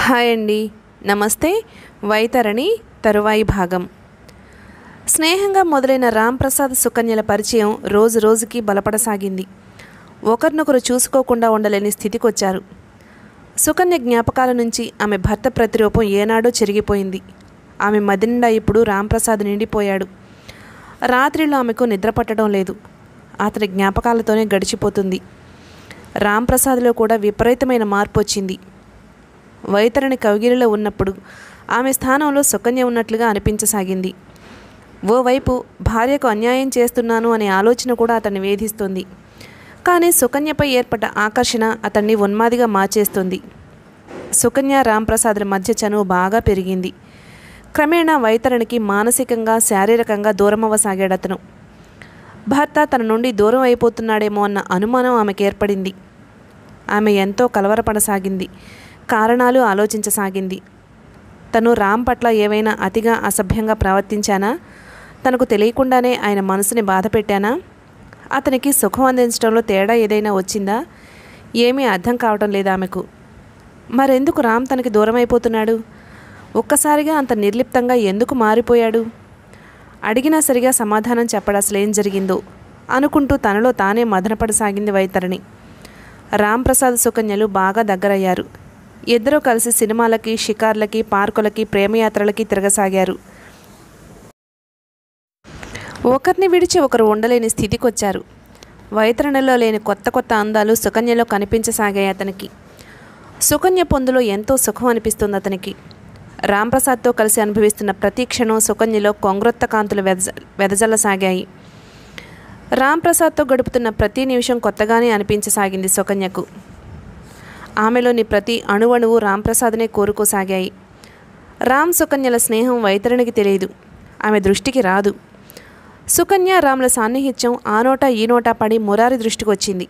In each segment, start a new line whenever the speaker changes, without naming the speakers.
hi అండి నమస్తే వైతరణి తరువాయి భాగం స్నేహంగా మొదలైన రామ్ ప్రసాద్ సుకన్యల పరిచయం రోజు రోజుకి బలపడసాగింది ఒకరినొకరు చూసుకోకుండా ఉండలేని స్థితికి వచ్చారు సుకన్య జ్ఞాపకాల నుంచి ఆమె భర్త ప్రతిరూపం ఏనాడో చెరిగిపోయింది ఆమె మది నిండా ఇప్పుడు రాంప్రసాద్ నిండిపోయాడు రాత్రిలో ఆమెకు నిద్ర పట్టడం లేదు అతని జ్ఞాపకాలతోనే గడిచిపోతుంది రాంప్రసాద్లో కూడా విపరీతమైన మార్పు వచ్చింది వైతరణి కౌగిలిలో ఉన్నప్పుడు ఆమె స్థానంలో సుకన్య ఉన్నట్లుగా అనిపించసాగింది ఓవైపు భార్యకు అన్యాయం చేస్తున్నాను అనే ఆలోచన కూడా అతన్ని వేధిస్తుంది కానీ సుకన్యపై ఏర్పడ్డ ఆకర్షణ అతన్ని ఉన్మాదిగా మార్చేస్తుంది సుకన్య రాంప్రసాద్ల మధ్య చనువు బాగా పెరిగింది క్రమేణా వైతరణికి మానసికంగా శారీరకంగా దూరమవ్వసాగాడు అతను భర్త తన నుండి దూరం అయిపోతున్నాడేమో అన్న అనుమానం ఆమెకు ఏర్పడింది ఆమె ఎంతో కలవరపడసాగింది కారణాలు ఆలోచించసాగింది తను రామ్ పట్ల ఏవైనా అతిగా అసభ్యంగా ప్రవర్తించానా తనకు తెలియకుండానే ఆయన మనసుని బాధ పెట్టానా అతనికి సుఖం అందించడంలో తేడా ఏదైనా వచ్చిందా ఏమీ అర్థం కావటం లేదు ఆమెకు మరెందుకు రామ్ తనకి దూరం అయిపోతున్నాడు ఒక్కసారిగా అంత నిర్లిప్తంగా ఎందుకు మారిపోయాడు అడిగినా సరిగా సమాధానం చెప్పడం అసలు ఏం జరిగిందో అనుకుంటూ తనలో తానే మదనపడసాగింది వైతరణి రాంప్రసాద్ సుకన్యలు బాగా దగ్గరయ్యారు ఇద్దరూ కలిసి సినిమాలకి షికార్లకి పార్కులకి ప్రేమయాత్రలకి తిరగసాగారు ఒకరిని విడిచి ఒకరు ఉండలేని స్థితికి వచ్చారు వైతరణలో లేని కొత్త కొత్త అందాలు సుకన్యలో కనిపించసాగాయి అతనికి సుకన్య పొందులో ఎంతో సుఖం అనిపిస్తుంది అతనికి రాంప్రసాద్తో కలిసి అనుభవిస్తున్న ప్రతి క్షణం సుకన్యలో కొంగ్రొత్త కాంతులు వెదజ వెదజల్లసాగాయి రాంప్రసాద్తో గడుపుతున్న ప్రతి నిమిషం కొత్తగానే అనిపించసాగింది సుకన్యకు ఆమెలోని ప్రతి అణువణువు రాంప్రసాద్నే కోరుకోసాగాయి రామ్ సుకన్యల స్నేహం వైతరణికి తెలియదు ఆమె దృష్టికి రాదు సుకన్య రాముల సాన్నిహిత్యం ఆ నోట ఈ నోట పడి మురారి దృష్టికి వచ్చింది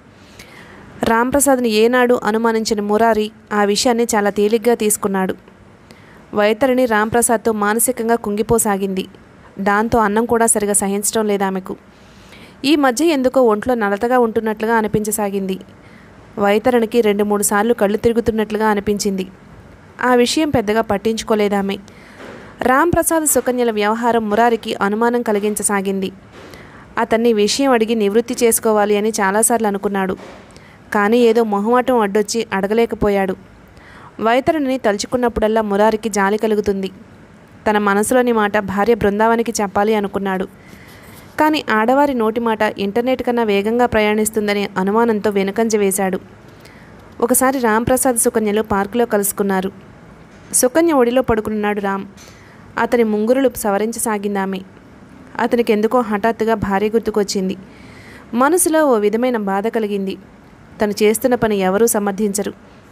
రాంప్రసాద్ని ఏనాడు అనుమానించిన మురారి ఆ విషయాన్ని చాలా తేలిగ్గా తీసుకున్నాడు వైతరిని రాంప్రసాద్తో మానసికంగా కుంగిపోసాగింది దాంతో అన్నం కూడా సరిగా సహించడం లేదు ఆమెకు ఈ మధ్య ఎందుకో ఒంట్లో నలతగా ఉంటున్నట్లుగా అనిపించసాగింది వైతరణికి రెండు మూడు సార్లు కళ్ళు తిరుగుతున్నట్లుగా అనిపించింది ఆ విషయం పెద్దగా పట్టించుకోలేదామె రాంప్రసాద్ సుకన్యల వ్యవహారం మురారికి అనుమానం కలిగించసాగింది అతన్ని విషయం అడిగి నివృత్తి చేసుకోవాలి అని చాలాసార్లు అనుకున్నాడు కానీ ఏదో మొహమాటం అడ్డొచ్చి అడగలేకపోయాడు వైతరుని తలుచుకున్నప్పుడల్లా మురారికి జాలి కలుగుతుంది తన మనసులోని మాట భార్య బృందావనికి చెప్పాలి అనుకున్నాడు కానీ ఆడవారి నోటి మాట ఇంటర్నెట్ కన్నా వేగంగా ప్రయాణిస్తుందనే అనుమానంతో వెనుకంజ వేశాడు ఒకసారి రాంప్రసాద్ సుకన్యలు పార్కులో కలుసుకున్నారు సుకన్య ఒడిలో పడుకున్నాడు రామ్ అతని ముంగురులు సవరించసాగిందామె అతనికి ఎందుకో హఠాత్తుగా భార్య గుర్తుకొచ్చింది మనసులో ఓ విధమైన బాధ కలిగింది తను చేస్తున్న పని ఎవరూ సమర్థించరు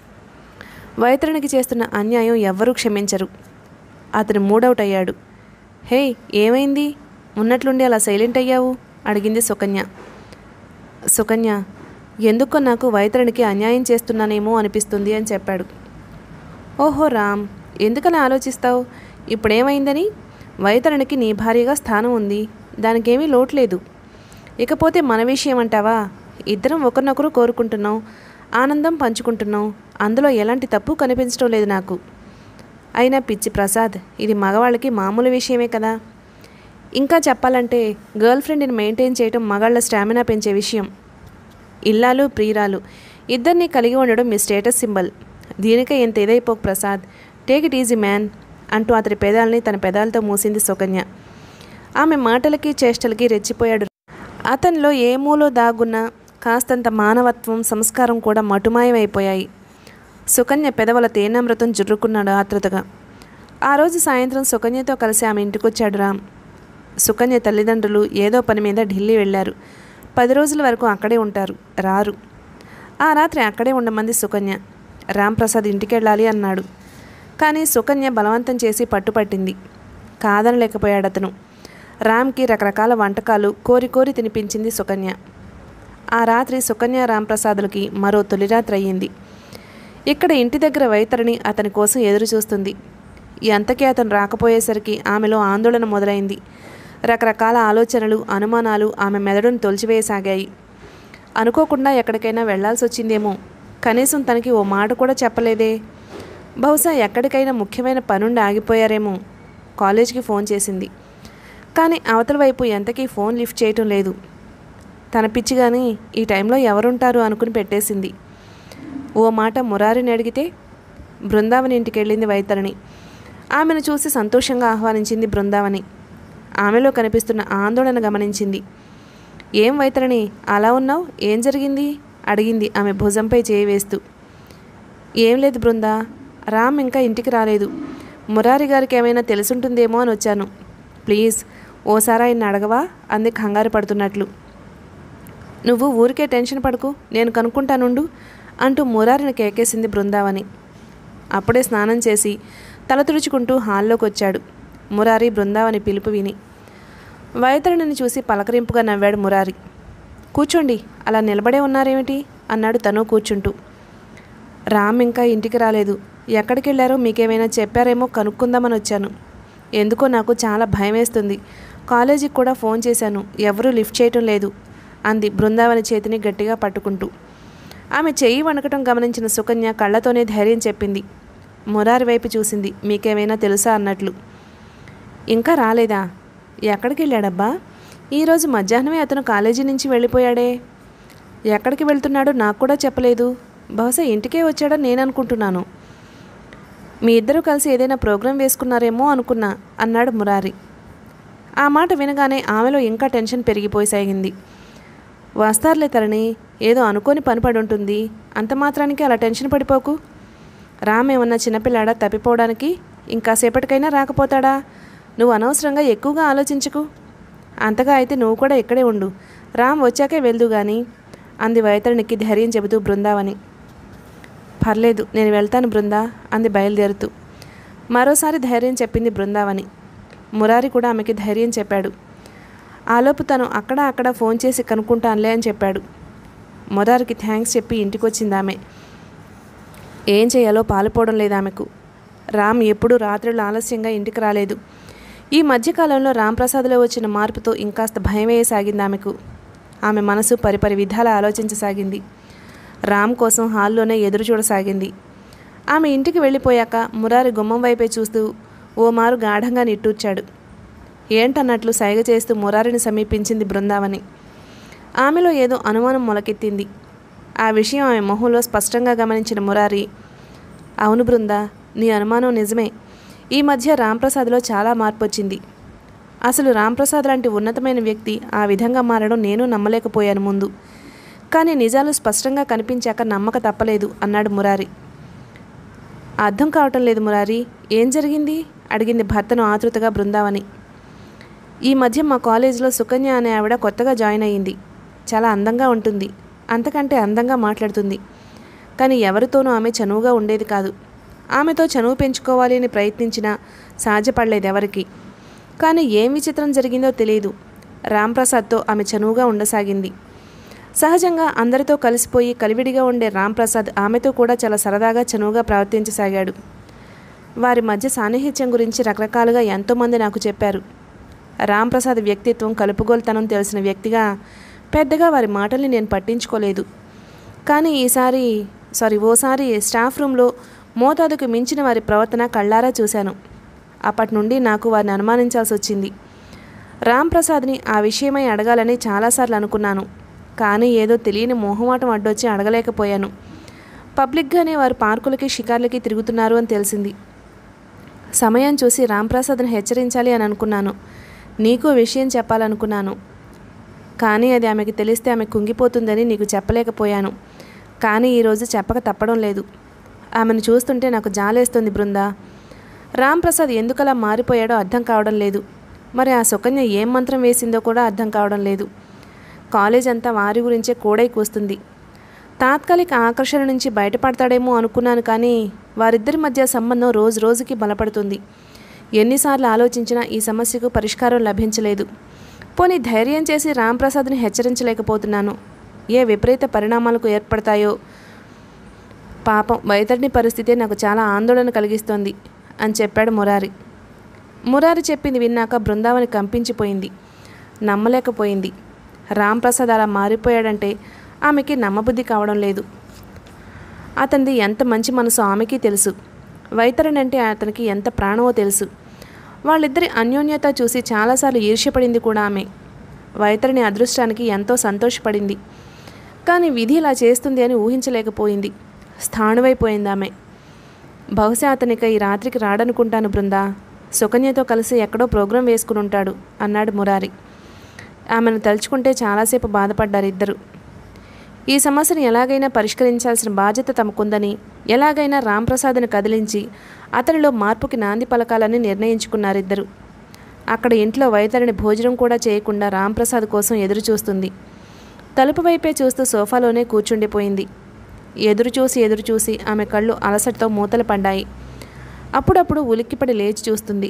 వైతరునికి చేస్తున్న అన్యాయం ఎవ్వరూ క్షమించరు అతను మూడౌట్ అయ్యాడు హే ఏమైంది ఉన్నట్లుండి అలా సైలెంట్ అయ్యావు అడిగింది సుకన్య సుకన్య ఎందుకో నాకు వైతరునికి అన్యాయం చేస్తున్నానేమో అనిపిస్తుంది అని చెప్పాడు ఓహో రామ్ ఎందుకలా ఆలోచిస్తావు ఇప్పుడేమైందని వైతరునికి నీ భార్యగా స్థానం ఉంది దానికేమీ లోటు లేదు ఇకపోతే మన విషయం అంటావా ఇద్దరం ఒకరినొకరు కోరుకుంటున్నాం ఆనందం పంచుకుంటున్నాం అందులో ఎలాంటి తప్పు కనిపించడం లేదు నాకు అయినా పిచ్చి ప్రసాద్ ఇది మగవాళ్ళకి మామూలు విషయమే కదా ఇంకా చెప్పాలంటే గర్ల్ ఫ్రెండ్ని మెయింటైన్ చేయడం మగాళ్ళ స్టామినా పెంచే విషయం ఇల్లాలు ప్రియురాలు ఇద్దరిని కలిగి ఉండడం మీ స్టేటస్ సింబల్ దీనికే ఎంత ఇదైపోకు Prasad take it easy man అంటూ అతడి పెదాలని తన పెదాలతో మూసింది సుకన్య ఆమె మాటలకి చేష్టలకి రెచ్చిపోయాడు అతనిలో ఏ మూలో దాగున్న కాస్తంత మానవత్వం సంస్కారం కూడా మటుమాయమైపోయాయి సుకన్య పెదవుల తేనామృతం జుర్రుకున్నాడు ఆతృతగా ఆ రోజు సాయంత్రం సుకన్యతో కలిసి ఆమె ఇంటికొచ్చాడు రామ్ సుకన్య తల్లిదండ్రులు ఏదో పని మీద ఢిల్లీ వెళ్ళారు పది రోజుల వరకు అక్కడే ఉంటారు రారు ఆ రాత్రి అక్కడే ఉండమంది సుకన్య రాంప్రసాద్ ఇంటికెళ్ళాలి అన్నాడు కానీ సుకన్య బలవంతం చేసి పట్టుపట్టింది కాదనలేకపోయాడు అతను రామ్కి రకరకాల వంటకాలు కోరి కోరి తినిపించింది సుకన్య ఆ రాత్రి సుకన్య రాంప్రసాదులకి మరో తొలి రాత్రి అయ్యింది ఇక్కడ ఇంటి దగ్గర వైతరిని అతని కోసం ఎదురు చూస్తుంది ఎంతకీ అతను రాకపోయేసరికి ఆమెలో ఆందోళన మొదలైంది రకరకాల ఆలోచనలు అనుమానాలు ఆమె మెదడును తొలిచివేయసాగాయి అనుకోకుండా ఎక్కడికైనా వెళ్లాల్సి వచ్చిందేమో కనీసం తనకి ఓ మాట కూడా చెప్పలేదే బహుశా ఎక్కడికైనా ముఖ్యమైన పనుండి ఆగిపోయారేమో కాలేజీకి ఫోన్ చేసింది కానీ అవతల వైపు ఎంతకీ ఫోన్ లిఫ్ట్ చేయటం లేదు తన పిచ్చి కానీ ఈ టైంలో ఎవరుంటారు అనుకుని పెట్టేసింది ఓ మాట మురారిని అడిగితే బృందావని ఇంటికి వెళ్ళింది వైతరణి ఆమెను చూసి సంతోషంగా ఆహ్వానించింది బృందావని ఆమెలో కనిపిస్తున్న ఆందోళన గమనించింది ఏం వైతరణి అలా ఉన్నావు ఏం జరిగింది అడిగింది ఆమె భుజంపై చేయి వేస్తూ ఏం లేదు బృందా రామ్ ఇంకా ఇంటికి రాలేదు మురారి గారికి ఏమైనా తెలుసుంటుందేమో అని వచ్చాను ప్లీజ్ ఓసారి ఆయన అడగవా అంది కంగారు పడుతున్నట్లు నువ్వు ఊరికే టెన్షన్ పడకు నేను కనుక్కుంటానుండు అంటూ మురారిని కేకేసింది బృందావని అప్పుడే స్నానం చేసి తల తుడుచుకుంటూ హాల్లోకి వచ్చాడు మురారి బృందావని పిలుపు విని వైతరుణిని చూసి పలకరింపుగా నవ్వాడు మురారి కూర్చోండి అలా నిలబడే ఉన్నారేమిటి అన్నాడు తను కూర్చుంటూ రామ్ ఇంకా ఇంటికి రాలేదు ఎక్కడికి వెళ్ళారో మీకేమైనా చెప్పారేమో కనుక్కుందామని వచ్చాను ఎందుకో నాకు చాలా భయం వేస్తుంది కాలేజీకి కూడా ఫోన్ చేశాను ఎవరూ లిఫ్ట్ చేయటం లేదు అంది బృందావని చేతిని గట్టిగా పట్టుకుంటూ ఆమె చెయ్యి వణకటం గమనించిన సుకన్య కళ్ళతోనే ధైర్యం చెప్పింది మురారి వైపు చూసింది మీకేమైనా తెలుసా అన్నట్లు ఇంకా రాలేదా ఎక్కడికి వెళ్ళాడబ్బా ఈరోజు మధ్యాహ్నమే అతను కాలేజీ నుంచి వెళ్ళిపోయాడే ఎక్కడికి వెళ్తున్నాడో నాకు కూడా చెప్పలేదు బహుశా ఇంటికే వచ్చాడని నేను అనుకుంటున్నాను మీ ఇద్దరూ కలిసి ఏదైనా ప్రోగ్రాం వేసుకున్నారేమో అనుకున్నా అన్నాడు మురారి ఆ మాట వినగానే ఆమెలో ఇంకా టెన్షన్ పెరిగిపోసాగింది వస్తారులే తరణి ఏదో అనుకోని పని పడి ఉంటుంది అంత మాత్రానికి అలా టెన్షన్ పడిపోకు రామ్ ఏమన్నా చిన్నపిల్లాడా తప్పిపోవడానికి ఇంకా సేపటికైనా రాకపోతాడా నువ్వు అనవసరంగా ఎక్కువగా ఆలోచించకు అంతగా అయితే నువ్వు కూడా ఇక్కడే ఉండు రామ్ వచ్చాకే వెళ్దు గాని అంది వైతరునికి ధైర్యం చెబుతూ బృందావని పర్లేదు నేను వెళ్తాను బృందా అంది బయలుదేరుతూ మరోసారి ధైర్యం చెప్పింది బృందావని మురారి కూడా ఆమెకి ధైర్యం చెప్పాడు ఆలోపు తను అక్కడ అక్కడ ఫోన్ చేసి కనుక్కుంటానులే అని చెప్పాడు మురారికి థ్యాంక్స్ చెప్పి ఇంటికి వచ్చింది ఆమె ఏం చేయాలో పాలుపోవడం లేదు ఆమెకు రామ్ ఎప్పుడూ రాత్రులు ఆలస్యంగా ఇంటికి రాలేదు ఈ మధ్యకాలంలో రాంప్రసాద్లో వచ్చిన మార్పుతో ఇంకాస్త భయం వేయసాగింది ఆమెకు ఆమె మనసు పరిపరి విధాల ఆలోచించసాగింది రామ్ కోసం హాల్లోనే ఎదురు చూడసాగింది ఆమె ఇంటికి వెళ్ళిపోయాక మురారి గుమ్మం వైపే చూస్తూ ఓ మారు గాఢంగా నిట్టూర్చాడు ఏంటన్నట్లు సైగ చేస్తూ మురారిని సమీపించింది బృందావని ఆమెలో ఏదో అనుమానం మొలకెత్తింది ఆ విషయం ఆమె మొహంలో స్పష్టంగా గమనించిన మురారి అవును బృందా నీ అనుమానం నిజమే ఈ మధ్య రాంప్రసాద్లో చాలా మార్పు వచ్చింది అసలు రాంప్రసాద్ లాంటి ఉన్నతమైన వ్యక్తి ఆ విధంగా మారడం నేను నమ్మలేకపోయాను ముందు కానీ నిజాలు స్పష్టంగా కనిపించాక నమ్మక తప్పలేదు అన్నాడు మురారి అర్థం కావటం లేదు మురారి ఏం జరిగింది అడిగింది భర్తను ఆతృతగా బృందావని ఈ మధ్య మా కాలేజీలో సుకన్య అనే ఆవిడ కొత్తగా జాయిన్ అయ్యింది చాలా అందంగా ఉంటుంది అంతకంటే అందంగా మాట్లాడుతుంది కానీ ఎవరితోనూ ఆమె చనువుగా ఉండేది కాదు ఆమెతో చనువు పెంచుకోవాలి అని ప్రయత్నించినా సాధ్యపడలేదు ఎవరికి కానీ ఏం విచిత్రం జరిగిందో తెలియదు రాంప్రసాద్తో ఆమె చనువుగా ఉండసాగింది సహజంగా అందరితో కలిసిపోయి కలివిడిగా ఉండే రాంప్రసాద్ ఆమెతో కూడా చాలా సరదాగా చనువుగా ప్రవర్తించసాగాడు వారి మధ్య సాన్నిహిత్యం గురించి రకరకాలుగా ఎంతోమంది నాకు చెప్పారు రాంప్రసాద్ వ్యక్తిత్వం కలుపుగోలుతనం తెలిసిన వ్యక్తిగా పెద్దగా వారి మాటల్ని నేను పట్టించుకోలేదు కానీ ఈసారి సారీ ఓసారి స్టాఫ్ రూమ్లో మోతాదుకు మించిన వారి ప్రవర్తన కళ్ళారా చూశాను అప్పటి నుండి నాకు వారిని అనుమానించాల్సి వచ్చింది రాంప్రసాద్ని ఆ విషయమై అడగాలని చాలాసార్లు అనుకున్నాను కానీ ఏదో తెలియని మోహమాటం అడ్డొచ్చి అడగలేకపోయాను పబ్లిక్గానే వారు పార్కులకి షికార్లకి తిరుగుతున్నారు అని తెలిసింది సమయం చూసి రాంప్రసాద్ని హెచ్చరించాలి అని అనుకున్నాను నీకు విషయం చెప్పాలనుకున్నాను కానీ అది ఆమెకి తెలిస్తే ఆమె కుంగిపోతుందని నీకు చెప్పలేకపోయాను కానీ ఈరోజు చెప్పక తప్పడం లేదు ఆమెను చూస్తుంటే నాకు జాలేస్తుంది బృందా రాంప్రసాద్ ఎందుకలా మారిపోయాడో అర్థం కావడం లేదు మరి ఆ సుకన్య ఏం మంత్రం వేసిందో కూడా అర్థం కావడం లేదు కాలేజ్ అంతా వారి గురించే కూడై కూస్తుంది తాత్కాలిక ఆకర్షణ నుంచి బయటపడతాడేమో అనుకున్నాను కానీ వారిద్దరి మధ్య సంబంధం రోజు రోజుకి బలపడుతుంది ఎన్నిసార్లు ఆలోచించినా ఈ సమస్యకు పరిష్కారం లభించలేదు పోనీ ధైర్యం చేసి రాంప్రసాద్ని హెచ్చరించలేకపోతున్నాను ఏ విపరీత పరిణామాలకు ఏర్పడతాయో పాపం వైతడిని పరిస్థితే నాకు చాలా ఆందోళన కలిగిస్తోంది అని చెప్పాడు మురారి మురారి చెప్పింది విన్నాక బృందావని కంపించిపోయింది నమ్మలేకపోయింది రాంప్రసాద్ అలా మారిపోయాడంటే ఆమెకి నమ్మబుద్ధి కావడం లేదు అతనిది ఎంత మంచి మనసు ఆమెకి తెలుసు వైతరణి అంటే అతనికి ఎంత ప్రాణమో తెలుసు వాళ్ళిద్దరి అన్యోన్యత చూసి చాలాసార్లు ఈర్ష్యపడింది కూడా ఆమె వైతరిని అదృష్టానికి ఎంతో సంతోషపడింది కానీ విధి ఇలా చేస్తుంది అని ఊహించలేకపోయింది స్థాణువైపోయింది ఆమె బహుశా అతనిక ఈ రాత్రికి రాడనుకుంటాను బృందా సుకన్యతో కలిసి ఎక్కడో ప్రోగ్రాం వేసుకుని ఉంటాడు అన్నాడు మురారి ఆమెను తలుచుకుంటే చాలాసేపు బాధపడ్డారు ఇద్దరు ఈ సమస్యను ఎలాగైనా పరిష్కరించాల్సిన బాధ్యత తమకుందని ఎలాగైనా రాంప్రసాద్ని కదిలించి అతనిలో మార్పుకి నాంది పలకాలని నిర్ణయించుకున్నారిద్దరు అక్కడ ఇంట్లో వైతరిని భోజనం కూడా చేయకుండా రాంప్రసాద్ కోసం ఎదురు చూస్తుంది తలుపు వైపే చూస్తూ సోఫాలోనే కూర్చుండిపోయింది ఎదురు చూసి ఎదురు చూసి ఆమె కళ్ళు అలసటతో మూతలు పడ్డాయి అప్పుడప్పుడు ఉలిక్కిపడి లేచి చూస్తుంది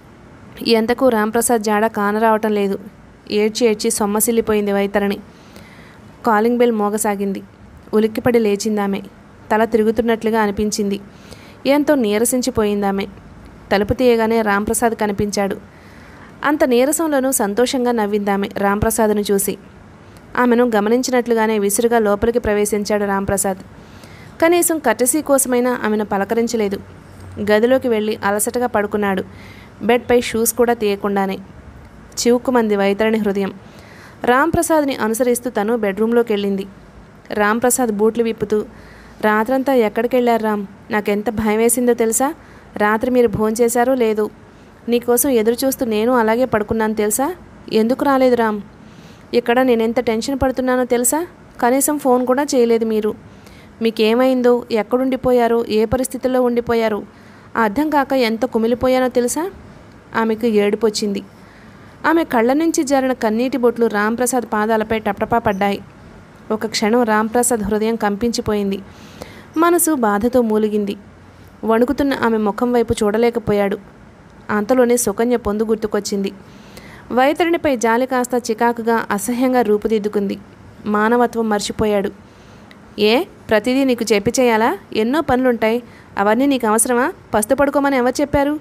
ఎంతకు రాంప్రసాద్ జాడ కానరావటం లేదు ఏడ్చి ఏడ్చి సొమ్మసిల్లిపోయింది వైతరణి కాలింగ్ బెల్ మోగసాగింది ఉలిక్కిపడి లేచిందామె తల తిరుగుతున్నట్లుగా అనిపించింది ఎంతో నీరసించిపోయిందామె తలుపు తీయగానే రాంప్రసాద్ కనిపించాడు అంత నీరసంలోనూ సంతోషంగా నవ్విందామె రాంప్రసాద్ను చూసి ఆమెను గమనించినట్లుగానే విసురుగా లోపలికి ప్రవేశించాడు రాంప్రసాద్ కనీసం కట్టసీ కోసమైనా ఆమెను పలకరించలేదు గదిలోకి వెళ్ళి అలసటగా పడుకున్నాడు బెడ్పై షూస్ కూడా తీయకుండానే చివుక్కుమంది వైతరణి హృదయం రాంప్రసాద్ని అనుసరిస్తూ తను బెడ్రూమ్లోకి వెళ్ళింది రాంప్రసాద్ బూట్లు విప్పుతూ రాత్రంతా ఎక్కడికి వెళ్ళారు రామ్ నాకెంత భయం వేసిందో తెలుసా రాత్రి మీరు భోంచేశారో లేదు నీకోసం ఎదురు చూస్తూ నేను అలాగే పడుకున్నాను తెలుసా ఎందుకు రాలేదు రామ్ ఇక్కడ నేనెంత టెన్షన్ పడుతున్నానో తెలుసా కనీసం ఫోన్ కూడా చేయలేదు మీరు మీకేమైందో ఎక్కడుండిపోయారో ఏ పరిస్థితుల్లో ఉండిపోయారో అర్థం కాక ఎంత కుమిలిపోయానో తెలుసా ఆమెకు ఏడుపు వచ్చింది ఆమె కళ్ళ నుంచి జారిన కన్నీటి బొట్లు రాంప్రసాద్ పాదాలపై టపటపా పడ్డాయి ఒక క్షణం రాంప్రసాద్ హృదయం కంపించిపోయింది మనసు బాధతో మూలిగింది వణుకుతున్న ఆమె ముఖం వైపు చూడలేకపోయాడు అంతలోనే సుకన్య పొందు గుర్తుకొచ్చింది వైతరునిపై జాలి కాస్త చికాకుగా అసహ్యంగా రూపుదిద్దుకుంది మానవత్వం మర్చిపోయాడు ఏ ప్రతిదీ నీకు చెప్పి చేయాలా ఎన్నో పనులుంటాయి అవన్నీ నీకు అవసరమా పస్తు పడుకోమని ఎవరు చెప్పారు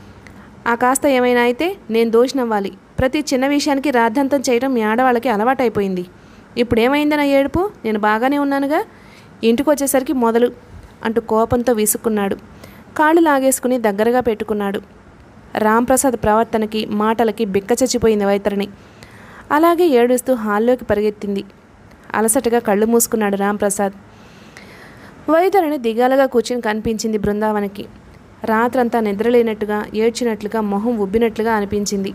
ఆ కాస్త ఏమైనా అయితే నేను దోషినవ్వాలి ప్రతి చిన్న విషయానికి రాద్ధాంతం చేయడం మీ ఆడవాళ్ళకి అలవాటైపోయింది ఇప్పుడు ఏమైంది నా ఏడుపు నేను బాగానే ఉన్నానుగా ఇంటికి వచ్చేసరికి మొదలు అంటూ కోపంతో విసుక్కున్నాడు కాళ్ళు లాగేసుకుని దగ్గరగా పెట్టుకున్నాడు రాంప్రసాద్ ప్రవర్తనకి మాటలకి బిక్క చచ్చిపోయింది వైతరిని అలాగే ఏడుస్తూ హాల్లోకి పరిగెత్తింది అలసటగా కళ్ళు మూసుకున్నాడు రాంప్రసాద్ వైతరిని దిగాలుగా కూర్చుని కనిపించింది బృందావనికి రాత్రంతా నిద్రలేనట్టుగా ఏడ్చినట్లుగా మొహం ఉబ్బినట్లుగా అనిపించింది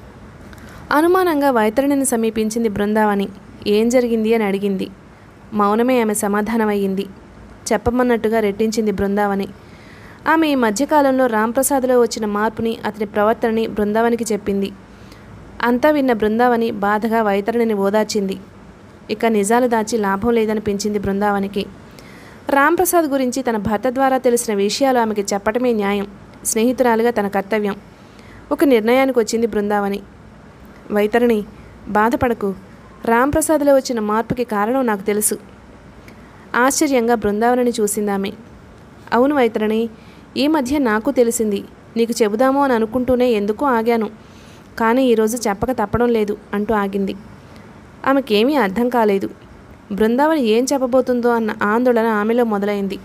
అనుమానంగా వైతరణిని సమీపించింది బృందావని ఏం జరిగింది అని అడిగింది మౌనమే ఆమె సమాధానమయ్యింది చెప్పమన్నట్టుగా రెట్టించింది బృందావని ఆమె ఈ మధ్యకాలంలో రాంప్రసాద్లో వచ్చిన మార్పుని అతని ప్రవర్తనని బృందావనికి చెప్పింది అంతా విన్న బృందావని బాధగా వైతరణిని ఓదార్చింది ఇక నిజాలు దాచి లాభం లేదనిపించింది బృందావనికి రాంప్రసాద్ గురించి తన భర్త ద్వారా తెలిసిన విషయాలు ఆమెకి చెప్పటమే న్యాయం స్నేహితురాలుగా తన కర్తవ్యం ఒక నిర్ణయానికి వచ్చింది బృందావని వైతరణి బాధపడకు రాంప్రసాద్లో వచ్చిన మార్పుకి కారణం నాకు తెలుసు ఆశ్చర్యంగా బృందావనిని చూసిందామె అవును వైతరణి ఈ మధ్య నాకు తెలిసింది నీకు చెబుదాము అని అనుకుంటూనే ఎందుకో ఆగాను కానీ ఈరోజు చెప్పక తప్పడం లేదు అంటూ ఆగింది ఆమెకేమీ అర్థం కాలేదు బృందావని ఏం చెప్పబోతుందో అన్న ఆందోళన ఆమెలో మొదలైంది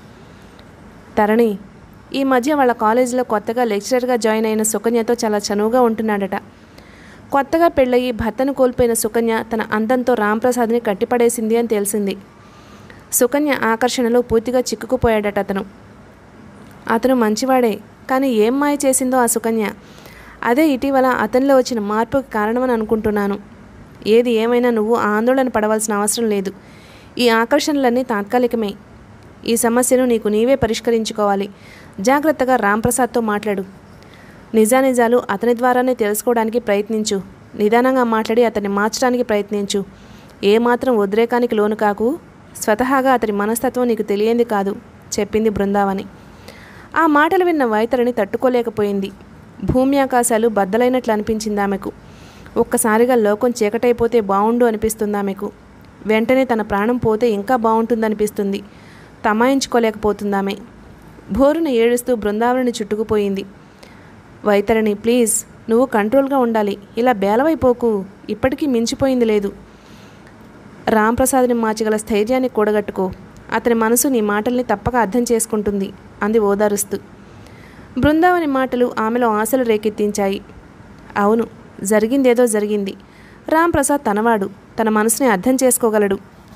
తరణి ఈ మధ్య వాళ్ళ కాలేజీలో కొత్తగా లెక్చరర్గా జాయిన్ అయిన సుకన్యతో చాలా చనువుగా ఉంటున్నాడట కొత్తగా పెళ్ళయి భర్తను కోల్పోయిన సుకన్య తన అందంతో రాంప్రసాద్ని కట్టిపడేసింది అని తెలిసింది సుకన్య ఆకర్షణలో పూర్తిగా చిక్కుకుపోయాడట అతను అతను మంచివాడే కానీ ఏం మాయ చేసిందో ఆ సుకన్య అదే ఇటీవల అతనిలో వచ్చిన మార్పుకి కారణమని అనుకుంటున్నాను ఏది ఏమైనా నువ్వు ఆందోళన పడవలసిన అవసరం లేదు ఈ ఆకర్షణలన్నీ తాత్కాలికమే ఈ సమస్యను నీకు నీవే పరిష్కరించుకోవాలి జాగ్రత్తగా రాంప్రసాద్తో మాట్లాడు నిజానిజాలు అతని ద్వారానే తెలుసుకోవడానికి ప్రయత్నించు నిదానంగా మాట్లాడి అతన్ని మార్చడానికి ప్రయత్నించు ఏమాత్రం ఉద్రేకానికి లోను కాకు స్వతహాగా అతని మనస్తత్వం నీకు తెలియంది కాదు చెప్పింది బృందావని ఆ మాటలు విన్న వైతరిని తట్టుకోలేకపోయింది భూమి ఆకాశాలు బద్దలైనట్లు అనిపించింది ఆమెకు ఒక్కసారిగా లోకం చీకటైపోతే బావుండు అనిపిస్తుంది ఆమెకు వెంటనే తన ప్రాణం పోతే ఇంకా బాగుంటుందనిపిస్తుంది తమాయించుకోలేకపోతుంది ఆమె భోరున ఏడుస్తూ బృందావనిని చుట్టుకుపోయింది వైతరణి ప్లీజ్ నువ్వు కంట్రోల్గా ఉండాలి ఇలా బేలవైపోకు ఇప్పటికీ మించిపోయింది లేదు రాంప్రసాద్ని మార్చగల స్థైర్యాన్ని కూడగట్టుకో అతని మనసు నీ మాటల్ని తప్పక అర్థం చేసుకుంటుంది అంది ఓదారుస్తూ బృందావని మాటలు ఆమెలో ఆశలు రేకెత్తించాయి అవును జరిగిందేదో జరిగింది రామ్ ప్రసాద్ తనవాడు తన మనసుని అర్థం చేసుకోగలడు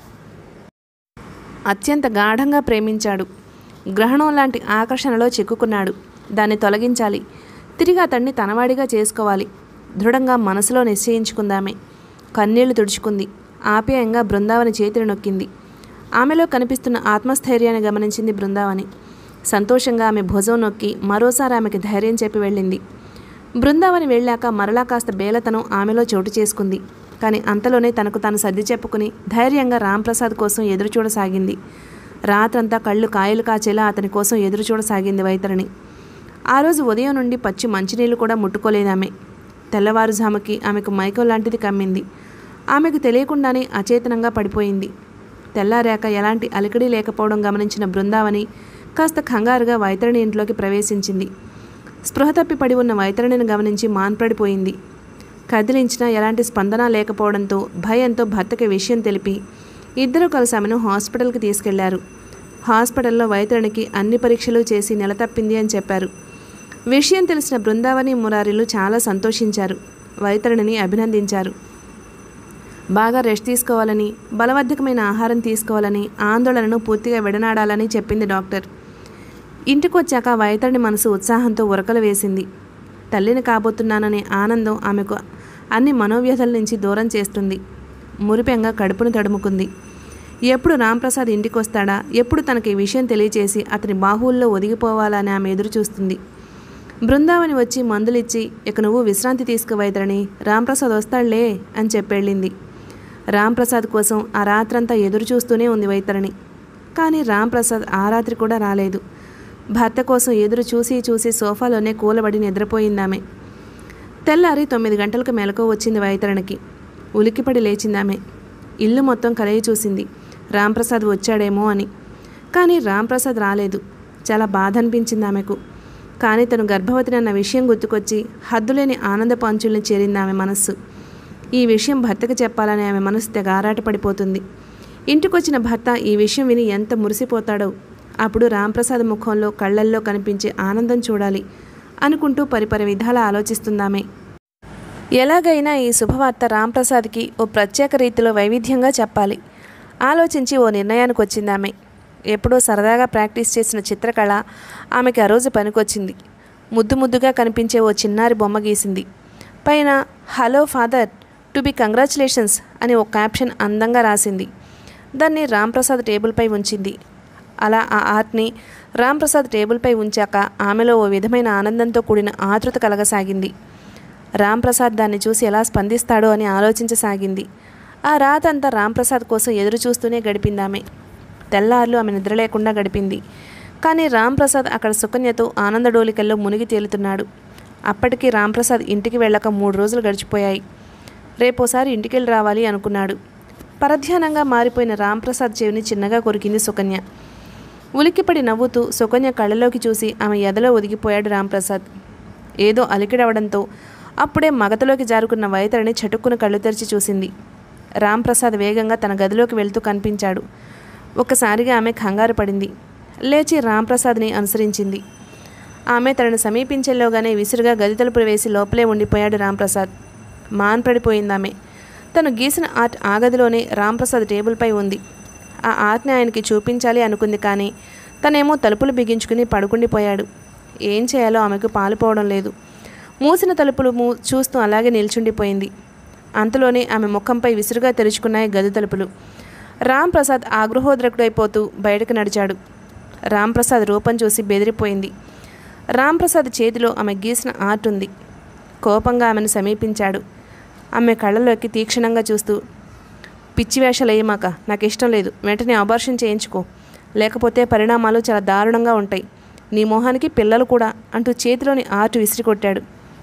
అత్యంత గాఢంగా ప్రేమించాడు గ్రహణం లాంటి ఆకర్షణలో చిక్కుకున్నాడు దాన్ని తొలగించాలి తిరిగి అతన్ని తనవాడిగా చేసుకోవాలి దృఢంగా మనసులో నిశ్చయించుకుందామే కన్నీళ్లు తుడుచుకుంది ఆప్యాయంగా బృందావని చేతిని నొక్కింది ఆమెలో కనిపిస్తున్న ఆత్మస్థైర్యాన్ని గమనించింది బృందావని సంతోషంగా ఆమె భుజం నొక్కి మరోసారి ఆమెకి ధైర్యం చెప్పి వెళ్ళింది బృందావని వెళ్ళాక మరలా కాస్త బేలతనం ఆమెలో చోటు చేసుకుంది కానీ అంతలోనే తనకు తాను సర్ది చెప్పుకుని ధైర్యంగా రాంప్రసాద్ కోసం ఎదురు చూడసాగింది రాత్రంతా కళ్ళు కాయలు కాచేలా అతని కోసం ఎదురు చూడసాగింది వైతరిని ఆ రోజు ఉదయం నుండి పచ్చి మంచినీళ్ళు కూడా ముట్టుకోలేదు ఆమె తెల్లవారుజాముకి ఆమెకు మైకం లాంటిది కమ్మింది ఆమెకు తెలియకుండానే అచేతనంగా పడిపోయింది తెల్లారాక ఎలాంటి అలికిడి లేకపోవడం గమనించిన బృందావని కాస్త కంగారుగా వైతరిణి ఇంట్లోకి ప్రవేశించింది స్పృహ తప్పి పడి ఉన్న వైతరిణిని గమనించి మాన్పడిపోయింది కదిలించినా ఎలాంటి స్పందన లేకపోవడంతో భయంతో భర్తకి విషయం తెలిపి ఇద్దరూ కలిసి ఆమెను హాస్పిటల్కి తీసుకెళ్లారు హాస్పిటల్లో వైతరునికి అన్ని పరీక్షలు చేసి నెలతప్పింది అని చెప్పారు విషయం తెలిసిన బృందావని మురారిలు చాలా సంతోషించారు వైతరుణిని అభినందించారు బాగా రెస్ట్ తీసుకోవాలని బలవర్ధకమైన ఆహారం తీసుకోవాలని ఆందోళనను పూర్తిగా విడనాడాలని చెప్పింది డాక్టర్ ఇంటికి వచ్చాక వైతరుని మనసు ఉత్సాహంతో ఉరకలు వేసింది తల్లిని కాబోతున్నాననే ఆనందం ఆమెకు అన్ని మనోవ్యధల నుంచి దూరం చేస్తుంది మురిపెంగా కడుపును తడుముకుంది ఎప్పుడు రాంప్రసాద్ ఇంటికి వస్తాడా ఎప్పుడు తనకి ఈ విషయం తెలియచేసి అతని బాహువుల్లో ఒదిగిపోవాలని ఆమె ఎదురు చూస్తుంది బృందావని వచ్చి మందులిచ్చి ఇక నువ్వు విశ్రాంతి తీసుకువైతరని రాంప్రసాద్ వస్తాడులే అని చెప్పెళ్ళింది రాంప్రసాద్ కోసం ఆ రాత్రంతా ఎదురు చూస్తూనే ఉంది వైతరణి కానీ రాంప్రసాద్ ఆ రాత్రి కూడా రాలేదు భర్త కోసం ఎదురు చూసి చూసి సోఫాలోనే కూలబడి నిద్రపోయిందామె తెల్లారి తొమ్మిది గంటలకు మెలకు వచ్చింది వైతరణికి ఉలిక్కిపడి లేచిందామె ఇల్లు మొత్తం కలయి చూసింది రాంప్రసాద్ వచ్చాడేమో అని కానీ రాంప్రసాద్ రాలేదు చాలా బాధ అనిపించింది ఆమెకు కానీ తను గర్భవతినన్న విషయం గుర్తుకొచ్చి హద్దులేని ఆనంద పంచుల్ని చేరింది ఆమె మనస్సు ఈ విషయం భర్తకు చెప్పాలని ఆమె మనసు తెగ ఆరాటపడిపోతుంది ఇంటికొచ్చిన భర్త ఈ విషయం విని ఎంత మురిసిపోతాడో అప్పుడు రాంప్రసాద్ ముఖంలో కళ్ళల్లో కనిపించే ఆనందం చూడాలి అనుకుంటూ పరిపర విధాల ఆలోచిస్తుందామె ఎలాగైనా ఈ శుభవార్త రాంప్రసాద్కి ఓ ప్రత్యేక రీతిలో వైవిధ్యంగా చెప్పాలి ఆలోచించి ఓ నిర్ణయానికి వచ్చింది ఆమె ఎప్పుడో సరదాగా ప్రాక్టీస్ చేసిన చిత్రకళ ఆమెకి ఆ రోజు పనికొచ్చింది ముద్దు ముద్దుగా కనిపించే ఓ చిన్నారి బొమ్మ గీసింది పైన hello father to be congratulations అని ఓ క్యాప్షన్ అందంగా రాసింది దాన్ని రాంప్రసాద్ టేబుల్పై ఉంచింది అలా ఆ ఆర్ట్ని రాంప్రసాద్ టేబుల్పై ఉంచాక ఆమెలో ఓ విధమైన ఆనందంతో కూడిన ఆతృత కలగసాగింది రాంప్రసాద్ దాన్ని చూసి ఎలా స్పందిస్తాడో అని ఆలోచించసాగింది ఆ రాతంతా రాంప్రసాద్ కోసం ఎదురు చూస్తూనే గడిపిందామె తెల్లార్లు ఆమె నిద్ర లేకుండా గడిపింది కానీ రాంప్రసాద్ అక్కడ సుకన్యతో ఆనందడోలికల్లో మునిగి తేలుతున్నాడు అప్పటికి రాంప్రసాద్ ఇంటికి వెళ్ళక మూడు రోజులు గడిచిపోయాయి రేపోసారి ఇంటికెళ్ళి రావాలి అనుకున్నాడు పరధ్యానంగా మారిపోయిన రాంప్రసాద్ చెవిని చిన్నగా కొరికింది సుకన్య ఉలిక్కిపడి నవ్వుతూ సుకన్య కళ్ళలోకి చూసి ఆమె ఎదలో ఒదిగిపోయాడు రాంప్రసాద్ ఏదో అలికిడవడంతో అప్పుడే మగతలోకి జారుకున్న వైతరిని చటుక్కున కళ్ళు తెరిచి చూసింది రాంప్రసాద్ వేగంగా తన గదిలోకి వెళ్తూ కనిపించాడు ఒక్కసారిగా ఆమె కంగారు పడింది లేచి రాంప్రసాద్ని అనుసరించింది ఆమె తనను సమీపించేలోగానే విసురుగా గది తలుపులు వేసి లోపలే ఉండిపోయాడు రాంప్రసాద్ మాన్పడిపోయిందామె తను గీసిన ఆర్ట్ ఆ గదిలోనే రాంప్రసాద్ టేబుల్పై ఉంది ఆ ఆర్ట్ని ఆయనకి చూపించాలి అనుకుంది కానీ తనేమో తలుపులు బిగించుకుని పడుకుండిపోయాడు ఏం చేయాలో ఆమెకు పాలుపోవడం లేదు మూసిన తలుపులు మూ చూస్తూ అలాగే నిల్చుండిపోయింది అంతలోనే ఆమె ముఖంపై విసురుగా తెరుచుకున్నాయి గది తలుపులు రాంప్రసాద్ ఆగృహోద్రకుడైపోతూ బయటకు నడిచాడు రాంప్రసాద్ రూపం చూసి బెదిరిపోయింది రాంప్రసాద్ చేతిలో ఆమె గీసిన ఆర్ట్ ఉంది కోపంగా ఆమెను సమీపించాడు ఆమె కళ్ళలోకి తీక్షణంగా చూస్తూ పిచ్చి వేషాలు వేయమాక నాకు ఇష్టం లేదు వెంటనే అబార్షన్ చేయించుకో లేకపోతే పరిణామాలు చాలా దారుణంగా ఉంటాయి నీ మొహానికి పిల్లలు కూడా అంటూ చేతిలోని ఆర్ట్ విసిరికొట్టాడు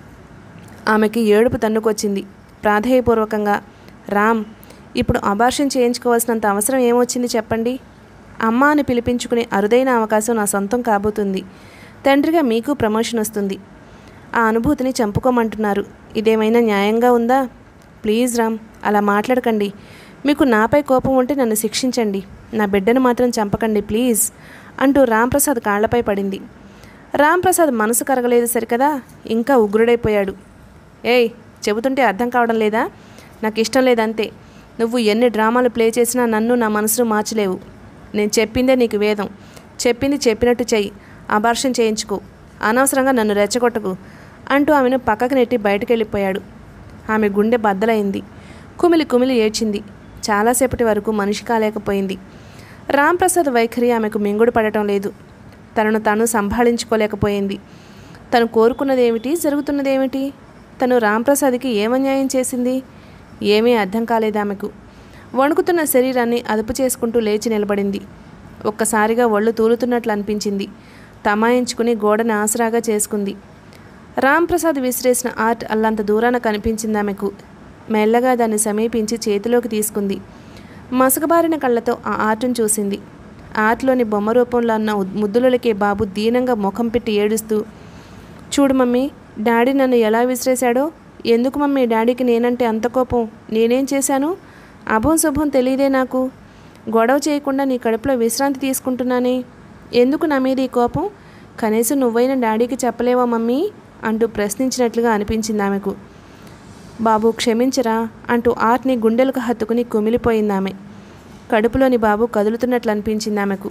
ఆమెకి ఏడుపు తన్నుకొచ్చింది ప్రాధేయపూర్వకంగా రామ్ ఇప్పుడు అబార్షన్ చేయించుకోవాల్సినంత అవసరం ఏమొచ్చింది చెప్పండి అమ్మ అని పిలిపించుకునే అరుదైన అవకాశం నా సొంతం కాబోతుంది తండ్రిగా మీకు ప్రమోషన్ వస్తుంది ఆ అనుభూతిని చంపుకోమంటున్నారు ఇదేమైనా న్యాయంగా ఉందా ప్లీజ్ రామ్ అలా మాట్లాడకండి మీకు నాపై కోపం ఉంటే నన్ను శిక్షించండి నా బిడ్డను మాత్రం చంపకండి ప్లీజ్ అంటూ రాంప్రసాద్ కాళ్లపై పడింది రాంప్రసాద్ మనసు కరగలేదు సరికదా ఇంకా ఉగ్రుడైపోయాడు ఏయ్ చెబుతుంటే అర్థం కావడం లేదా నాకు ఇష్టం లేదంతే నువ్వు ఎన్ని డ్రామాలు ప్లే చేసినా నన్ను నా మనసును మార్చలేవు నేను చెప్పిందే నీకు వేదం చెప్పింది చెప్పినట్టు చెయ్యి అబార్షన్ చేయించుకో అనవసరంగా నన్ను రెచ్చగొట్టకు అంటూ ఆమెను పక్కకు నెట్టి బయటకు వెళ్ళిపోయాడు ఆమె గుండె బద్దలైంది కుమిలి కుమిలి ఏడ్చింది చాలాసేపటి వరకు మనిషి కాలేకపోయింది రాంప్రసాద్ వైఖరి ఆమెకు మింగుడు పడటం లేదు తనను తాను సంభాళించుకోలేకపోయింది తను కోరుకున్నదేమిటి జరుగుతున్నదేమిటి తను రాంప్రసాద్కి ఏమన్యాయం చేసింది ఏమీ అర్థం కాలేదు ఆమెకు వణుకుతున్న శరీరాన్ని అదుపు చేసుకుంటూ లేచి నిలబడింది ఒక్కసారిగా ఒళ్ళు తూలుతున్నట్లు అనిపించింది తమాయించుకుని గోడను ఆసరాగా చేసుకుంది రాంప్రసాద్ విసిరేసిన ఆర్ట్ అల్లంత దూరాన కనిపించింది ఆమెకు మెల్లగా దాన్ని సమీపించి చేతిలోకి తీసుకుంది మసకబారిన కళ్ళతో ఆ ఆర్టును చూసింది ఆర్ట్లోని బొమ్మ రూపంలో ఉన్న ఉద్- ముద్దులకే బాబు దీనంగా ముఖం పెట్టి ఏడుస్తూ చూడు మమ్మీ డాడీ నన్ను ఎలా విసిరేశాడో ఎందుకు మమ్మీ డాడీకి నేనంటే అంత కోపం నేనేం చేశాను అభం శుభం తెలియదే నాకు గొడవ చేయకుండా నీ కడుపులో విశ్రాంతి తీసుకుంటున్నానే ఎందుకు నా మీద ఈ కోపం కనీసం నువ్వైనా డాడీకి చెప్పలేవా మమ్మీ అంటూ ప్రశ్నించినట్లుగా అనిపించింది ఆమెకు బాబు క్షమించరా అంటూ ఆర్ట్ని గుండెలకు హత్తుకుని కుమిలిపోయింది ఆమె కడుపులోని బాబు కదులుతున్నట్లు అనిపించింది ఆమెకు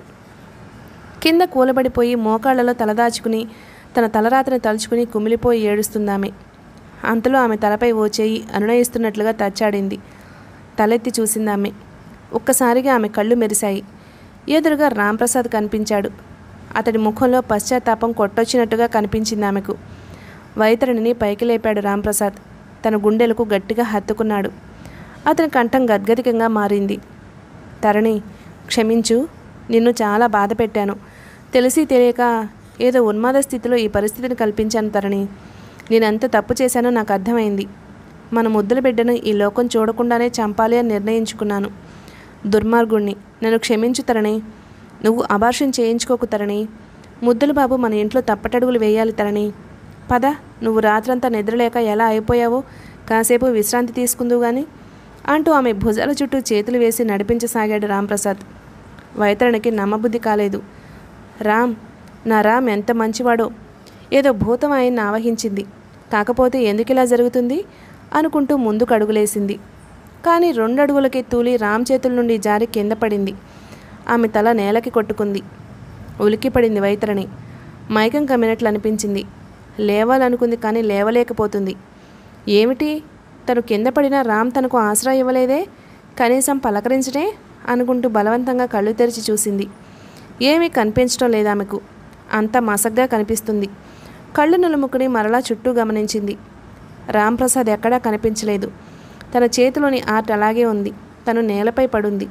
కింద కూలబడిపోయి మోకాళ్లలో తలదాచుకుని తన తలరాతని తలుచుకుని కుమిలిపోయి ఏడుస్తుందామె అంతలో ఆమె తలపై ఓ చేయి అనునయిస్తున్నట్లుగా తచ్చాడింది తలెత్తి చూసిందామె ఒక్కసారిగా ఆమె కళ్ళు మెరిశాయి ఎదురుగా రాంప్రసాద్ కనిపించాడు అతడి ముఖంలో పశ్చాత్తాపం కొట్టొచ్చినట్టుగా కనిపించింది ఆమెకు వైతరణిని పైకి లేపాడు రాంప్రసాద్ తన గుండెలకు గట్టిగా హత్తుకున్నాడు అతని కంఠం గద్గదికంగా మారింది తరణి క్షమించు నిన్ను చాలా బాధ పెట్టాను తెలిసి తెలియక ఏదో ఉన్మాద స్థితిలో ఈ పరిస్థితిని కల్పించాను తరణి నేనెంత తప్పు చేశానో నాకు అర్థమైంది మన ముద్దుల బిడ్డను ఈ లోకం చూడకుండానే చంపాలి అని నిర్ణయించుకున్నాను దుర్మార్గుణ్ణి నన్ను క్షమించు తరణి నువ్వు అబార్షన్ చేయించుకోకు తరణి ముద్దుల బాబు మన ఇంట్లో తప్పటడుగులు వేయాలి తరణి పద నువ్వు రాత్రంతా నిద్రలేక ఎలా అయిపోయావో కాసేపు విశ్రాంతి తీసుకుందువు గాని అంటూ ఆమె భుజాల చుట్టూ చేతులు వేసి నడిపించసాగాడు రాంప్రసాద్ వైతరణికి నమ్మబుద్ధి కాలేదు రామ్ నా రామ్ ఎంత మంచివాడో ఏదో భూతం ఆయన్ని ఆవహించింది కాకపోతే ఎందుకు ఇలా జరుగుతుంది అనుకుంటూ ముందుకు అడుగులేసింది కానీ రెండు అడుగులకి తూలి రామ్ చేతుల నుండి జారి కింద పడింది ఆమె తల నేలకి కొట్టుకుంది ఉలిక్కిపడింది వైతరణి మైకం కమ్మినట్లు అనిపించింది లేవాలనుకుంది కానీ లేవలేకపోతుంది ఏమిటి తను కింద పడిన రామ్ తనకు ఆసరా ఇవ్వలేదే కనీసం పలకరించడే అనుకుంటూ బలవంతంగా కళ్ళు తెరిచి చూసింది ఏమీ కనిపించడం లేదు ఆమెకు అంత మసగ్గా కనిపిస్తుంది కళ్ళు నులుముకుని మరలా చుట్టూ గమనించింది రాంప్రసాద్ ఎక్కడా కనిపించలేదు తన చేతిలోని ఆర్ట్ అలాగే ఉంది తను నేలపై పడుంది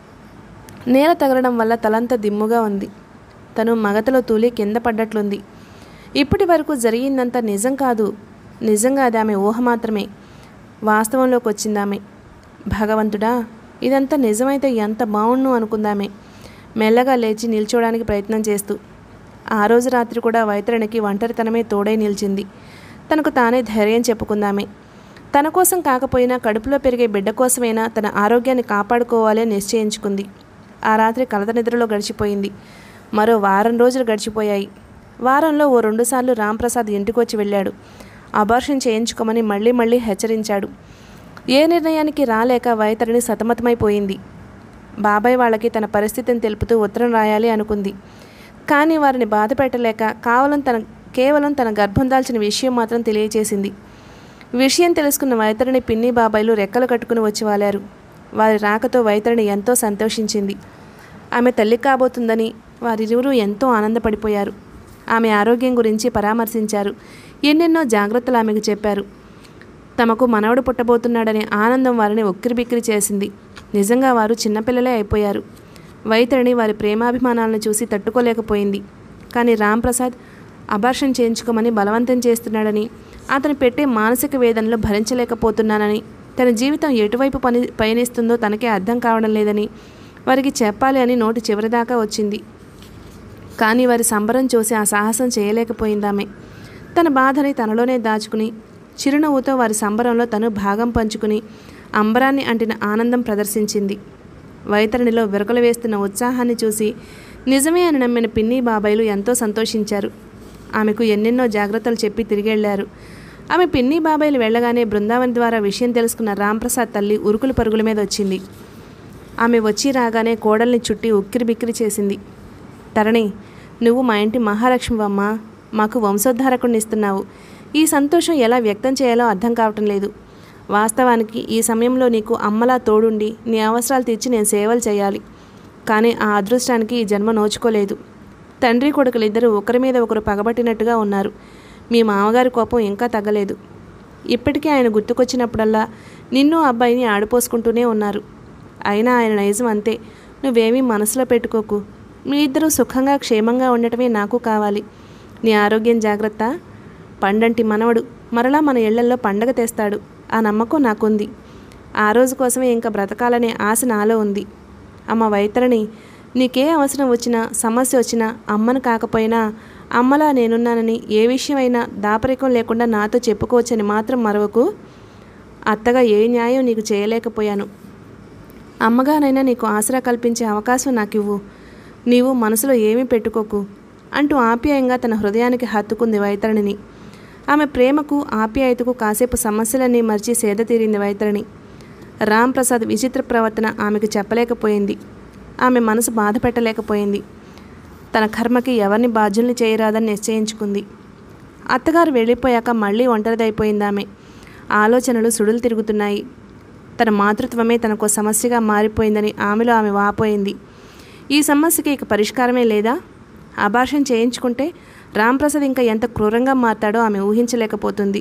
నేల తగలడం వల్ల తలంతా దిమ్ముగా ఉంది తను మగతలో తూలి కింద పడ్డట్లుంది ఇప్పటి వరకు జరిగిందంతా నిజం కాదు నిజంగా అది ఆమె ఊహ మాత్రమే వాస్తవంలోకి వచ్చిందామె భగవంతుడా ఇదంతా నిజమైతే ఎంత బాగుండు అనుకుందామే మెల్లగా లేచి నిల్చోడానికి ప్రయత్నం చేస్తూ ఆ రోజు రాత్రి కూడా వైతరణికి ఒంటరితనమే తోడై నిలిచింది తనకు తానే ధైర్యం చెప్పుకుందామే తన కోసం కాకపోయినా కడుపులో పెరిగే బిడ్డ కోసమైనా తన ఆరోగ్యాన్ని కాపాడుకోవాలి అని నిశ్చయించుకుంది ఆ రాత్రి కలత నిద్రలో గడిచిపోయింది మరో వారం రోజులు గడిచిపోయాయి వారంలో ఓ రెండుసార్లు రాంప్రసాద్ ఇంటికి వచ్చి వెళ్ళాడు అబార్షన్ చేయించుకోమని మళ్ళీ మళ్ళీ హెచ్చరించాడు ఏ నిర్ణయానికి రాలేక వైతరిని సతమతమైపోయింది బాబాయ్ వాళ్ళకి తన పరిస్థితిని తెలుపుతూ ఉత్తరం రాయాలి అనుకుంది కానీ వారిని బాధ పెట్టలేక కావలం తన కేవలం తన గర్భం దాల్చిన విషయం మాత్రం తెలియచేసింది విషయం తెలుసుకున్న వైతరిని పిన్ని బాబాయిలు రెక్కలు కట్టుకుని వచ్చి వాలారు వారి రాకతో వైతరిని ఎంతో సంతోషించింది ఆమె తల్లి కాబోతుందని వారిరువురు ఎంతో ఆనందపడిపోయారు ఆమె ఆరోగ్యం గురించి పరామర్శించారు ఎన్నెన్నో జాగ్రత్తలు ఆమెకు చెప్పారు తమకు మనవడు పుట్టబోతున్నాడనే ఆనందం వారిని ఉక్కిరిబిక్కిరి చేసింది నిజంగా వారు చిన్నపిల్లలే అయిపోయారు వైతరిని వారి ప్రేమాభిమానాలను చూసి తట్టుకోలేకపోయింది కానీ రాంప్రసాద్ అబార్షన్ చేయించుకోమని బలవంతం చేస్తున్నాడని అతను పెట్టే మానసిక వేదనలు భరించలేకపోతున్నానని తన జీవితం ఎటువైపు పని పయనిస్తుందో తనకే అర్థం కావడం లేదని వారికి చెప్పాలి అని నోటి చివరిదాకా వచ్చింది కానీ వారి సంబరం చూసి ఆ సాహసం చేయలేకపోయిందామె తన బాధని తనలోనే దాచుకుని చిరునవ్వుతో వారి సంబరంలో తను భాగం పంచుకుని అంబరాన్ని అంటిన ఆనందం ప్రదర్శించింది వైతరణిలో విరకలు వేస్తున్న ఉత్సాహాన్ని చూసి నిజమే అని నమ్మిన పిన్ని బాబాయిలు ఎంతో సంతోషించారు ఆమెకు ఎన్నెన్నో జాగ్రత్తలు చెప్పి తిరిగెళ్లారు ఆమె పిన్ని బాబాయిలు వెళ్ళగానే బృందావన్ ద్వారా విషయం తెలుసుకున్న రాంప్రసాద్ తల్లి ఉరుకుల పరుగుల మీద వచ్చింది ఆమె వచ్చి రాగానే కోడల్ని చుట్టి ఉక్కిరి బిక్కిరి చేసింది తరణి నువ్వు మా ఇంటి మహాలక్ష్మివమ్మ మాకు వంశోద్ధారకుడిని ఇస్తున్నావు ఈ సంతోషం ఎలా వ్యక్తం చేయాలో అర్థం కావటం లేదు వాస్తవానికి ఈ సమయంలో నీకు అమ్మలా తోడుండి నీ అవసరాలు తీర్చి నేను సేవలు చేయాలి కానీ ఆ అదృష్టానికి ఈ జన్మ నోచుకోలేదు తండ్రి కొడుకులిద్దరూ ఒకరి మీద ఒకరు పగబట్టినట్టుగా ఉన్నారు మీ మామగారి కోపం ఇంకా తగ్గలేదు ఇప్పటికీ ఆయన గుర్తుకొచ్చినప్పుడల్లా నిన్ను అబ్బాయిని ఆడిపోసుకుంటూనే ఉన్నారు అయినా ఆయన నైజం అంతే నువ్వేమీ మనసులో పెట్టుకోకు మీ ఇద్దరూ సుఖంగా క్షేమంగా ఉండటమే నాకు కావాలి నీ ఆరోగ్యం జాగ్రత్త పండంటి మనవడు మరలా మన ఇళ్లల్లో పండగ తెస్తాడు ఆ నమ్మకం నాకుంది ఆ రోజు కోసమే ఇంకా బ్రతకాలనే ఆశ నాలో ఉంది అమ్మ వైతరణి నీకే అవసరం వచ్చినా సమస్య వచ్చినా అమ్మను కాకపోయినా అమ్మలా నేనున్నానని ఏ విషయమైనా దాపరికం లేకుండా నాతో చెప్పుకోవచ్చని మాత్రం మరవకు అత్తగా ఏ న్యాయం నీకు చేయలేకపోయాను అమ్మగానైనా నీకు ఆసరా కల్పించే అవకాశం నాకివ్వు నీవు మనసులో ఏమీ పెట్టుకోకు అంటూ ఆప్యాయంగా తన హృదయానికి హత్తుకుంది వైతరణిని ఆమె ప్రేమకు ఆప్యాయతకు కాసేపు సమస్యలన్నీ మర్చి సేద తీరింది వైతరణి రామ్ ప్రసాద్ విచిత్ర ప్రవర్తన ఆమెకు చెప్పలేకపోయింది ఆమె మనసు బాధ పెట్టలేకపోయింది తన కర్మకి ఎవరిని బాధ్యుల్ని చేయరాదని నిశ్చయించుకుంది అత్తగారు వెళ్ళిపోయాక మళ్ళీ ఒంటరిదైపోయింది ఆమె ఆలోచనలు సుడులు తిరుగుతున్నాయి తన మాతృత్వమే తనకు సమస్యగా మారిపోయిందని ఆమెలో ఆమె వాపోయింది ఈ సమస్యకి ఇక పరిష్కారమే లేదా అభాషణ చేయించుకుంటే రాంప్రసాద్ ఇంకా ఎంత క్రూరంగా మారతాడో ఆమె ఊహించలేకపోతుంది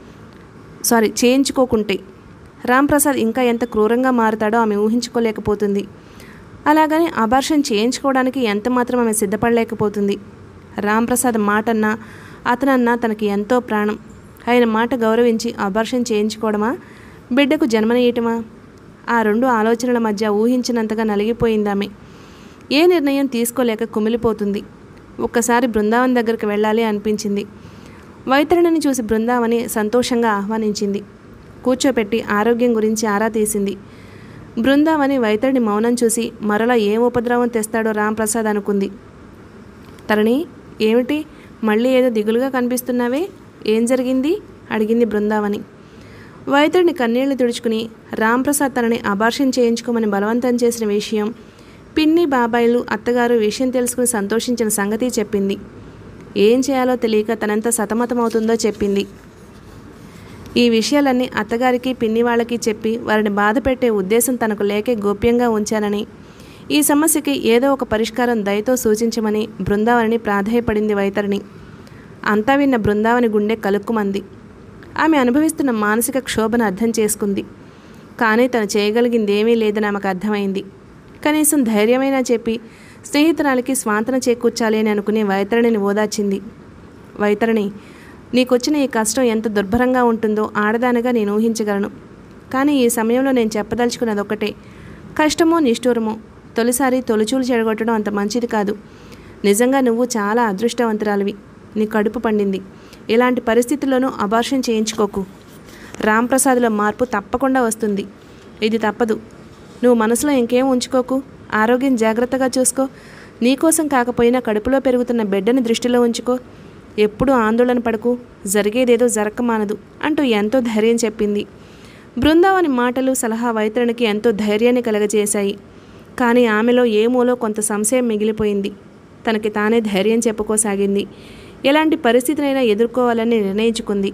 సారీ చేయించుకోకుంటే రాంప్రసాద్ ఇంకా ఎంత క్రూరంగా మారుతాడో ఆమె ఊహించుకోలేకపోతుంది అలాగని అబార్షన్ చేయించుకోవడానికి ఎంత మాత్రం ఆమె సిద్ధపడలేకపోతుంది రాంప్రసాద్ మాటన్నా అతనన్నా తనకి ఎంతో ప్రాణం ఆయన మాట గౌరవించి అబార్షన్ చేయించుకోవడమా బిడ్డకు జన్మనీయటమా ఆ రెండు ఆలోచనల మధ్య ఊహించినంతగా నలిగిపోయింది ఆమె ఏ నిర్ణయం తీసుకోలేక కుమిలిపోతుంది ఒక్కసారి బృందావన్ దగ్గరికి వెళ్ళాలి అనిపించింది వైతరణిని చూసి బృందావని సంతోషంగా ఆహ్వానించింది కూర్చోపెట్టి ఆరోగ్యం గురించి ఆరా తీసింది బృందావని వైతరిని మౌనం చూసి మరలా ఏం ఉపద్రవం తెస్తాడో రాంప్రసాద్ అనుకుంది తరణి ఏమిటి మళ్ళీ ఏదో దిగులుగా కనిపిస్తున్నావే ఏం జరిగింది అడిగింది బృందావని వైద్యుడిని కన్నీళ్లు తుడుచుకుని రాంప్రసాద్ తనని అబార్షన్ చేయించుకోమని బలవంతం చేసిన విషయం పిన్ని బాబాయిలు అత్తగారు విషయం తెలుసుకుని సంతోషించిన సంగతి చెప్పింది ఏం చేయాలో తెలియక తనంత సతమతమవుతుందో చెప్పింది ఈ విషయాలన్నీ అత్తగారికి పిన్ని వాళ్ళకి చెప్పి వారిని బాధ పెట్టే ఉద్దేశం తనకు లేకే గోప్యంగా ఉంచానని ఈ సమస్యకి ఏదో ఒక పరిష్కారం దయతో సూచించమని బృందావనిని ప్రాధేయపడింది వైతరిని అంతా విన్న బృందావని గుండె కలుక్కుమంది ఆమె అనుభవిస్తున్న మానసిక క్షోభను అర్థం చేసుకుంది కానీ తను చేయగలిగింది ఏమీ లేదని ఆమెకు అర్థమైంది కనీసం ధైర్యమైనా చెప్పి స్నేహితురాలికి స్వాంతన చేకూర్చాలి అని అనుకునే వైతరణిని ఓదార్చింది వైతరణి నీకొచ్చిన ఈ కష్టం ఎంత దుర్భరంగా ఉంటుందో ఆడదానిగా నేను ఊహించగలను కానీ ఈ సమయంలో నేను చెప్పదలుచుకున్నది ఒకటే కష్టమో నిష్ఠూరమో తొలిసారి తొలిచూలు చెడగొట్టడం అంత మంచిది కాదు నిజంగా నువ్వు చాలా అదృష్టవంతురాలివి నీ కడుపు పండింది ఇలాంటి పరిస్థితుల్లోనూ అబార్షన్ చేయించుకోకు రాంప్రసాద్లో మార్పు తప్పకుండా వస్తుంది ఇది తప్పదు నువ్వు మనసులో ఇంకేం ఉంచుకోకు ఆరోగ్యం జాగ్రత్తగా చూసుకో నీకోసం కాకపోయినా కడుపులో పెరుగుతున్న బిడ్డని దృష్టిలో ఉంచుకో ఎప్పుడూ ఆందోళన పడకు జరిగేదేదో జరక్కమానదు అంటూ ఎంతో ధైర్యం చెప్పింది బృందావని మాటలు సలహా వైతరునికి ఎంతో ధైర్యాన్ని కలగజేశాయి కానీ ఆమెలో ఏమోలో కొంత సంశయం మిగిలిపోయింది తనకి తానే ధైర్యం చెప్పుకోసాగింది ఎలాంటి పరిస్థితినైనా ఎదుర్కోవాలని నిర్ణయించుకుంది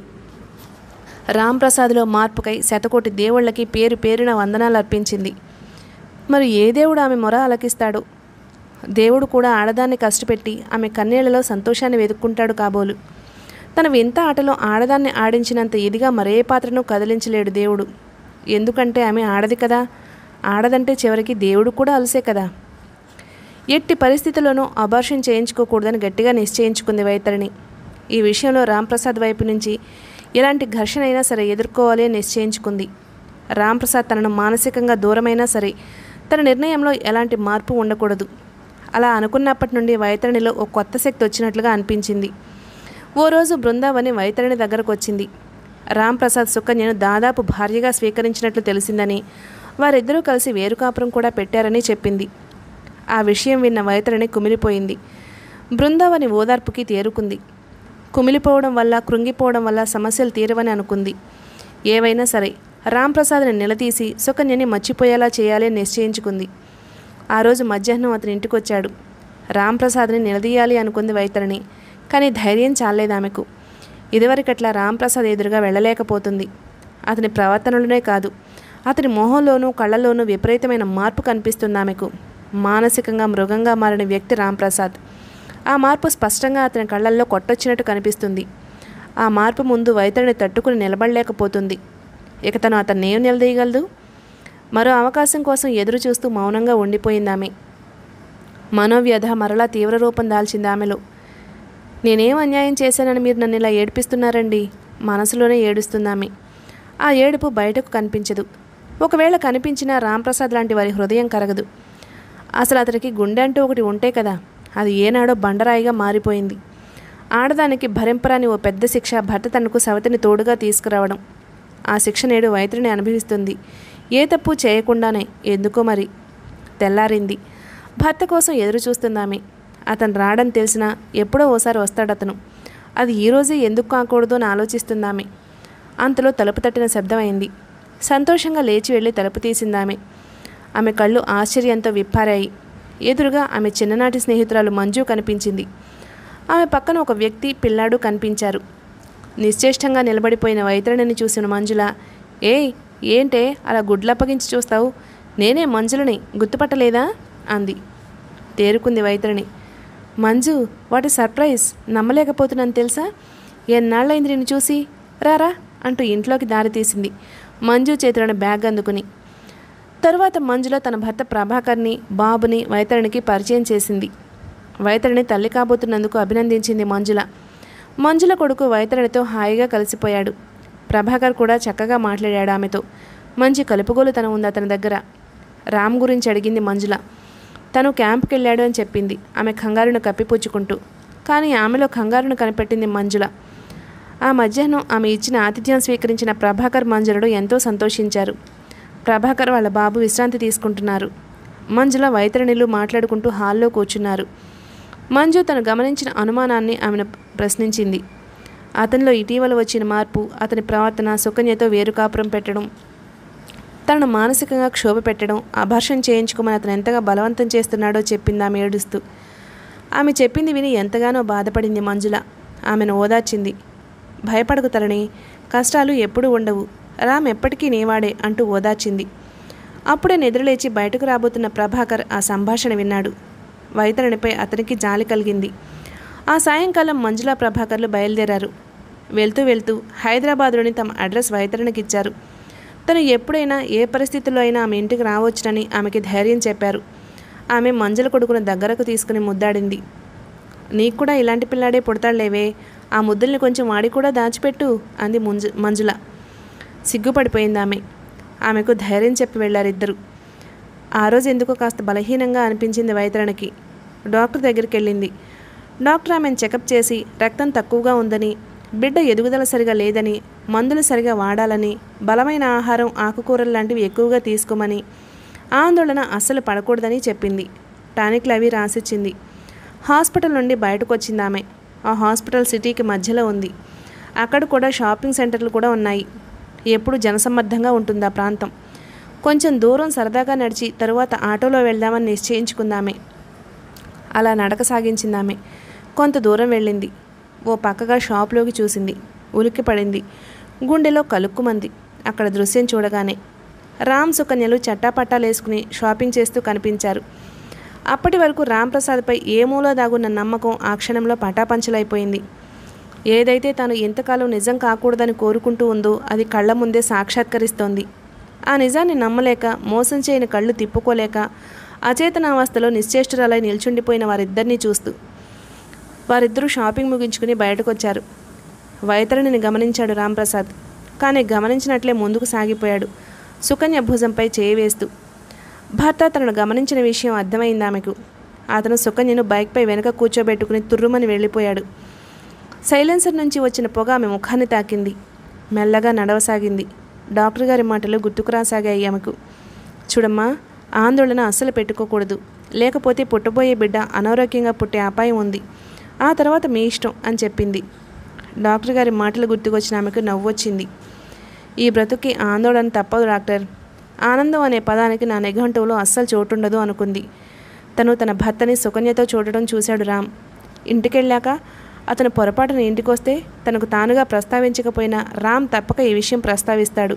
రాంప్రసాద్లో మార్పుకై శతకోటి దేవుళ్ళకి పేరు పేరున వందనాలు అర్పించింది మరి ఏ దేవుడు ఆమె మొర అలకిస్తాడో దేవుడు కూడా ఆడదాన్ని కష్టపెట్టి ఆమె కన్నీళ్లలో సంతోషాన్ని వెతుక్కుంటాడు కాబోలు తన వింత ఆటలో ఆడదాన్ని ఆడించినంత ఇదిగా మరే పాత్రను కదిలించలేడు దేవుడు ఎందుకంటే ఆమె ఆడది కదా ఆడదంటే చివరికి దేవుడు కూడా అలసే కదా ఎట్టి పరిస్థితుల్లోనూ అబార్షన్ చేయించుకోకూడదని గట్టిగా నిశ్చయించుకుంది వైతరిని ఈ విషయంలో రాంప్రసాద్ వైపు నుంచి ఎలాంటి ఘర్షణ అయినా సరే ఎదుర్కోవాలి అని నిశ్చయించుకుంది రాంప్రసాద్ తనను మానసికంగా దూరమైనా సరే తన నిర్ణయంలో ఎలాంటి మార్పు ఉండకూడదు అలా అనుకున్నప్పటి నుండి వైతరణిలో ఓ కొత్త శక్తి వచ్చినట్లుగా అనిపించింది ఓ రోజు బృందావని వైతరణి దగ్గరకు వచ్చింది రాంప్రసాద్ సుకన్యను దాదాపు భార్యగా స్వీకరించినట్లు తెలిసిందని వారిద్దరూ కలిసి వేరు కాపురం కూడా పెట్టారని చెప్పింది ఆ విషయం విన్న వైతరణి కుమిలిపోయింది బృందావని ఓదార్పుకి తేరుకుంది కుమిలిపోవడం వల్ల కృంగిపోవడం వల్ల సమస్యలు తీరవని అనుకుంది ఏవైనా సరే రాంప్రసాద్ని నిలదీసి సుకన్యని మర్చిపోయేలా చేయాలి అని నిశ్చయించుకుంది ఆ రోజు మధ్యాహ్నం అతని ఇంటికొచ్చాడు రాంప్రసాద్ని నిలదీయాలి అనుకుంది వైతరిని కానీ ధైర్యం చాలేదు ఆమెకు ఇదివరకట్లా రాంప్రసాద్ ఎదురుగా వెళ్ళలేకపోతుంది అతని ప్రవర్తనలోనే కాదు అతని మొహంలోనూ కళ్ళలోనూ విపరీతమైన మార్పు కనిపిస్తుంది ఆమెకు మానసికంగా మృగంగా మారిన వ్యక్తి రాంప్రసాద్ ఆ మార్పు స్పష్టంగా అతని కళ్ళల్లో కొట్టొచ్చినట్టు కనిపిస్తుంది ఆ మార్పు ముందు వైతరిని తట్టుకుని నిలబడలేకపోతుంది ఇక తను అతన్ని ఏం నిలదీయగలదు మరో అవకాశం కోసం ఎదురు చూస్తూ మౌనంగా ఉండిపోయింది ఆమె మనోవ్యధ మరలా తీవ్ర రూపం దాల్చింది ఆమెలో నేనేం అన్యాయం చేశానని మీరు నన్ను ఇలా ఏడిపిస్తున్నారండి మనసులోనే ఏడుస్తుంది ఆమె ఆ ఏడుపు బయటకు కనిపించదు ఒకవేళ కనిపించినా రాంప్రసాద్ లాంటి వారి హృదయం కరగదు అసలు అతనికి గుండె అంటూ ఒకటి ఉంటే కదా అది ఏనాడో బండరాయిగా మారిపోయింది ఆడదానికి భరింపరాని ఓ పెద్ద శిక్ష భర్త తనకు సవతిని తోడుగా తీసుకురావడం ఆ శిక్ష నేడు వైద్యుని అనుభవిస్తుంది ఏ తప్పు చేయకుండానే ఎందుకో మరి తెల్లారింది భర్త కోసం ఎదురు చూస్తుందామె అతను రాడని తెలిసినా ఎప్పుడో ఓసారి వస్తాడు అతను అది ఈరోజే ఎందుకు కాకూడదు అని ఆలోచిస్తుందామె అంతలో తలుపు తట్టిన శబ్దమైంది సంతోషంగా లేచి వెళ్ళి తలుపు తీసిందామె ఆమె కళ్ళు ఆశ్చర్యంతో విప్పారాయి ఎదురుగా ఆమె చిన్ననాటి స్నేహితురాలు మంజు కనిపించింది ఆమె పక్కన ఒక వ్యక్తి పిల్లాడు కనిపించారు నిశ్చేష్టంగా నిలబడిపోయిన వైతరణిని చూసిన మంజుల ఏయ్ ఏంటే అలా గుడ్లప్పగించి చూస్తావు నేనే మంజులని గుర్తుపట్టలేదా అంది తేరుకుంది వైతరణి మంజు వాటి సర్ప్రైజ్ నమ్మలేకపోతున్నాను తెలుసా ఎన్నాళ్ళైంది నిన్ను చూసి రారా అంటూ ఇంట్లోకి దారి తీసింది మంజు చేతులను బ్యాగ్ అందుకుని తరువాత మంజుల తన భర్త ప్రభాకర్ని బాబుని వైతరణికి పరిచయం చేసింది వైతరిని తల్లి కాబోతున్నందుకు అభినందించింది మంజుల మంజుల కొడుకు వైతరణితో హాయిగా కలిసిపోయాడు ప్రభాకర్ కూడా చక్కగా మాట్లాడాడు ఆమెతో మంచి కలుపుగోలుతనం ఉంది అతని దగ్గర రామ్ గురించి అడిగింది మంజుల తను క్యాంప్కి వెళ్ళాడు అని చెప్పింది ఆమె కంగారును కప్పిపుచ్చుకుంటూ కానీ ఆమెలో కంగారును కనిపెట్టింది మంజుల ఆ మధ్యాహ్నం ఆమె ఇచ్చిన ఆతిథ్యం స్వీకరించిన ప్రభాకర్ మంజులడు ఎంతో సంతోషించారు ప్రభాకర్ వాళ్ళ బాబు విశ్రాంతి తీసుకుంటున్నారు మంజుల వైతరణిలు మాట్లాడుకుంటూ హాల్లో కూర్చున్నారు మంజు తను గమనించిన అనుమానాన్ని ఆమెను ప్రశ్నించింది అతనిలో ఇటీవల వచ్చిన మార్పు అతని ప్రవర్తన సుకన్యతో వేరు కాపురం పెట్టడం తనను మానసికంగా క్షోభ పెట్టడం అభర్షం చేయించుకోమని అతను ఎంతగా బలవంతం చేస్తున్నాడో చెప్పింది ఆమె ఏడుస్తూ ఆమె చెప్పింది విని ఎంతగానో బాధపడింది మంజుల ఆమెను ఓదార్చింది భయపడకు తరణి కష్టాలు ఎప్పుడూ ఉండవు రామ్ ఎప్పటికీ నీవాడే అంటూ ఓదార్చింది అప్పుడే నిద్రలేచి బయటకు రాబోతున్న ప్రభాకర్ ఆ సంభాషణ విన్నాడు వైతరణిపై అతనికి జాలి కలిగింది ఆ సాయంకాలం మంజుల ప్రభాకర్లు బయలుదేరారు వెళ్తూ వెళ్తూ హైదరాబాద్లోని తమ అడ్రస్ వైతరణికి ఇచ్చారు తను ఎప్పుడైనా ఏ పరిస్థితుల్లో అయినా ఆమె ఇంటికి రావచ్చునని ఆమెకి ధైర్యం చెప్పారు ఆమె మంజుల కొడుకును దగ్గరకు తీసుకుని ముద్దాడింది నీకు కూడా ఇలాంటి పిల్లాడే పుడతాడులేవే ఆ ముద్దుల్ని కొంచెం వాడి కూడా దాచిపెట్టు అంది ముంజు మంజుల సిగ్గుపడిపోయింది ఆమె ఆమెకు ధైర్యం చెప్పి వెళ్ళారిద్దరు ఆ రోజు ఎందుకో కాస్త బలహీనంగా అనిపించింది వైతరణకి డాక్టర్ దగ్గరికి వెళ్ళింది డాక్టర్ ఆమెను చెకప్ చేసి రక్తం తక్కువగా ఉందని బిడ్డ ఎదుగుదల సరిగా లేదని మందులు సరిగా వాడాలని బలమైన ఆహారం ఆకుకూరలు లాంటివి ఎక్కువగా తీసుకోమని ఆందోళన అస్సలు పడకూడదని చెప్పింది టానిక్లు అవి రాసిచ్చింది హాస్పిటల్ నుండి బయటకు వచ్చింది ఆమె ఆ హాస్పిటల్ సిటీకి మధ్యలో ఉంది అక్కడ కూడా షాపింగ్ సెంటర్లు కూడా ఉన్నాయి ఎప్పుడు జనసమ్మర్దంగా ఉంటుంది ఆ ప్రాంతం కొంచెం దూరం సరదాగా నడిచి తరువాత ఆటోలో వెళ్దామని నిశ్చయించుకుందామె అలా నడక సాగించిందామె కొంత దూరం వెళ్ళింది ఓ పక్కగా షాప్లోకి చూసింది ఉలిక్కి పడింది గుండెలో కలుక్కుమంది అక్కడ దృశ్యం చూడగానే రామ్ సుకన్యలు చట్టాపట్టాలేసుకుని షాపింగ్ చేస్తూ కనిపించారు అప్పటి వరకు రామ్ ప్రసాద్పై ఏ మూలో దాగున్న నమ్మకం ఆ క్షణంలో పటాపంచలైపోయింది ఏదైతే తాను ఎంతకాలం నిజం కాకూడదని కోరుకుంటూ ఉందో అది కళ్ళ ముందే సాక్షాత్కరిస్తోంది ఆ నిజాన్ని నమ్మలేక మోసం చేయని కళ్ళు తిప్పుకోలేక అచేతనావస్థలో నిశ్చేష్టురాలై నిల్చుండిపోయిన వారిద్దరినీ చూస్తూ వారిద్దరూ షాపింగ్ ముగించుకుని బయటకు వచ్చారు వైతరణిని గమనించాడు రాంప్రసాద్ కానీ గమనించినట్లే ముందుకు సాగిపోయాడు సుకన్య భుజంపై చేయి వేస్తూ భర్త తనను గమనించిన విషయం అర్థమైంది ఆమెకు అతను సుకన్యను బైక్పై వెనక కూర్చోబెట్టుకుని తుర్రుమని వెళ్ళిపోయాడు సైలెన్సర్ నుంచి వచ్చిన పొగ ఆమె ముఖాన్ని తాకింది మెల్లగా నడవసాగింది డాక్టర్ గారి మాటలు గుర్తుకురాసాగాయి ఆమెకు చూడమ్మా ఆందోళన అస్సలు పెట్టుకోకూడదు లేకపోతే పుట్టబోయే బిడ్డ అనారోగ్యంగా పుట్టే అపాయం ఉంది ఆ తర్వాత మీ ఇష్టం అని చెప్పింది డాక్టర్ గారి మాటలు గుర్తుకొచ్చిన ఆమెకు నవ్వొచ్చింది ఈ బ్రతుకి ఆందోళన తప్పదు డాక్టర్ ఆనందం అనే పదానికి నా నిఘంటువులో అస్సలు చోటుండదు అనుకుంది తను తన భర్తని సుకన్యతో చూడటం చూశాడు రామ్ ఇంటికెళ్ళాక అతను పొరపాటున ఇంటికొస్తే తనకు తానుగా ప్రస్తావించకపోయినా రామ్ తప్పక ఈ విషయం ప్రస్తావిస్తాడు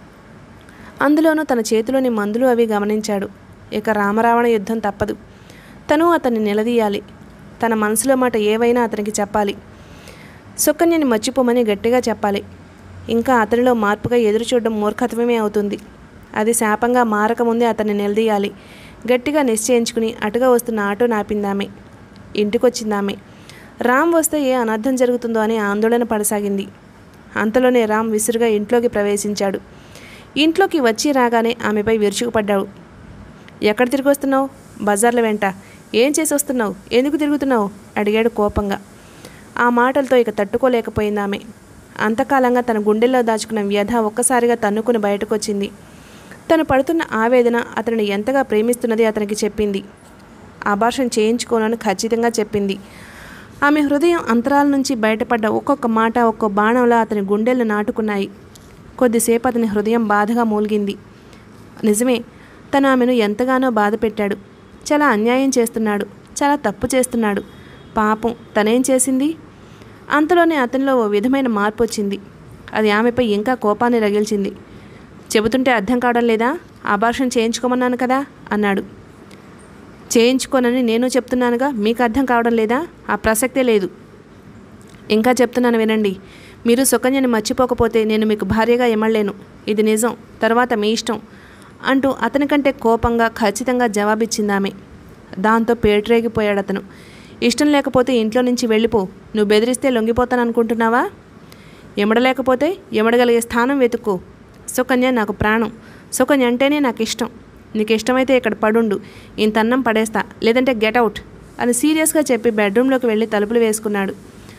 అందులోనూ తన చేతిలోని మందులు అవి గమనించాడు ఇక రామరావణ యుద్ధం తప్పదు తను అతన్ని నిలదీయాలి తన మనసులో మాట ఏవైనా అతనికి చెప్పాలి సుకన్యని మర్చిపోమని గట్టిగా చెప్పాలి ఇంకా అతనిలో మార్పుగా ఎదురు చూడడం మూర్ఖత్వమే అవుతుంది అది శాపంగా మారకముందే అతన్ని నిలదీయాలి గట్టిగా నిశ్చయించుకుని అటుగా వస్తున్న ఆటో నాపిందామె ఇంటికొచ్చిందామె రామ్ వస్తే ఏ అనర్థం జరుగుతుందో అని ఆందోళన పడసాగింది అంతలోనే రామ్ విసురుగా ఇంట్లోకి ప్రవేశించాడు ఇంట్లోకి వచ్చి రాగానే ఆమెపై విరుచుకుపడ్డాడు ఎక్కడ తిరిగి వస్తున్నావు బజార్ల వెంట ఏం చేసి వస్తున్నావు ఎందుకు తిరుగుతున్నావు అడిగాడు కోపంగా ఆ మాటలతో ఇక తట్టుకోలేకపోయింది ఆమె అంతకాలంగా తన గుండెల్లో దాచుకున్న వ్యధ ఒక్కసారిగా తన్నుకుని బయటకొచ్చింది తను పడుతున్న ఆవేదన అతనిని ఎంతగా ప్రేమిస్తున్నది అతనికి చెప్పింది అబార్షన్ చేయించుకోనని ఖచ్చితంగా చెప్పింది ఆమె హృదయం అంతరాల నుంచి బయటపడ్డ ఒక్కొక్క మాట ఒక్కో బాణంలా అతని గుండెలను నాటుకున్నాయి కొద్దిసేపు అతని హృదయం బాధగా మూలిగింది నిజమే తను ఆమెను ఎంతగానో బాధ పెట్టాడు చాలా అన్యాయం చేస్తున్నాడు చాలా తప్పు చేస్తున్నాడు పాపం తనేం చేసింది అంతలోనే అతనిలో ఓ విధమైన మార్పు వచ్చింది అది ఆమెపై ఇంకా కోపాన్ని రగిల్చింది చెబుతుంటే అర్థం కావడం లేదా అబార్షన్ చేయించుకోమన్నాను కదా అన్నాడు చేయించుకోనని నేను చెప్తున్నానుగా మీకు అర్థం కావడం లేదా ఆ ప్రసక్తే లేదు ఇంకా చెప్తున్నాను వినండి మీరు సుకన్యని మర్చిపోకపోతే నేను మీకు భార్యగా ఇమ్మలేను ఇది నిజం తర్వాత మీ ఇష్టం అంటూ అతని కంటే కోపంగా ఖచ్చితంగా జవాబిచ్చింది ఆమె దాంతో పేటరేగిపోయాడు అతను ఇష్టం లేకపోతే ఇంట్లో నుంచి వెళ్ళిపో నువ్వు బెదిరిస్తే లొంగిపోతాను అనుకుంటున్నావా ఎమడలేకపోతే ఎమడగలిగే స్థానం వెతుక్కో సుకన్య నాకు ప్రాణం సుకన్య అంటేనే నాకు ఇష్టం నీకు ఇష్టమైతే ఇక్కడ పడుండు ఇంత అన్నం పడేస్తా లేదంటే గెట్ అవుట్ అని సీరియస్గా చెప్పి బెడ్రూమ్లోకి వెళ్ళి తలుపులు వేసుకున్నాడు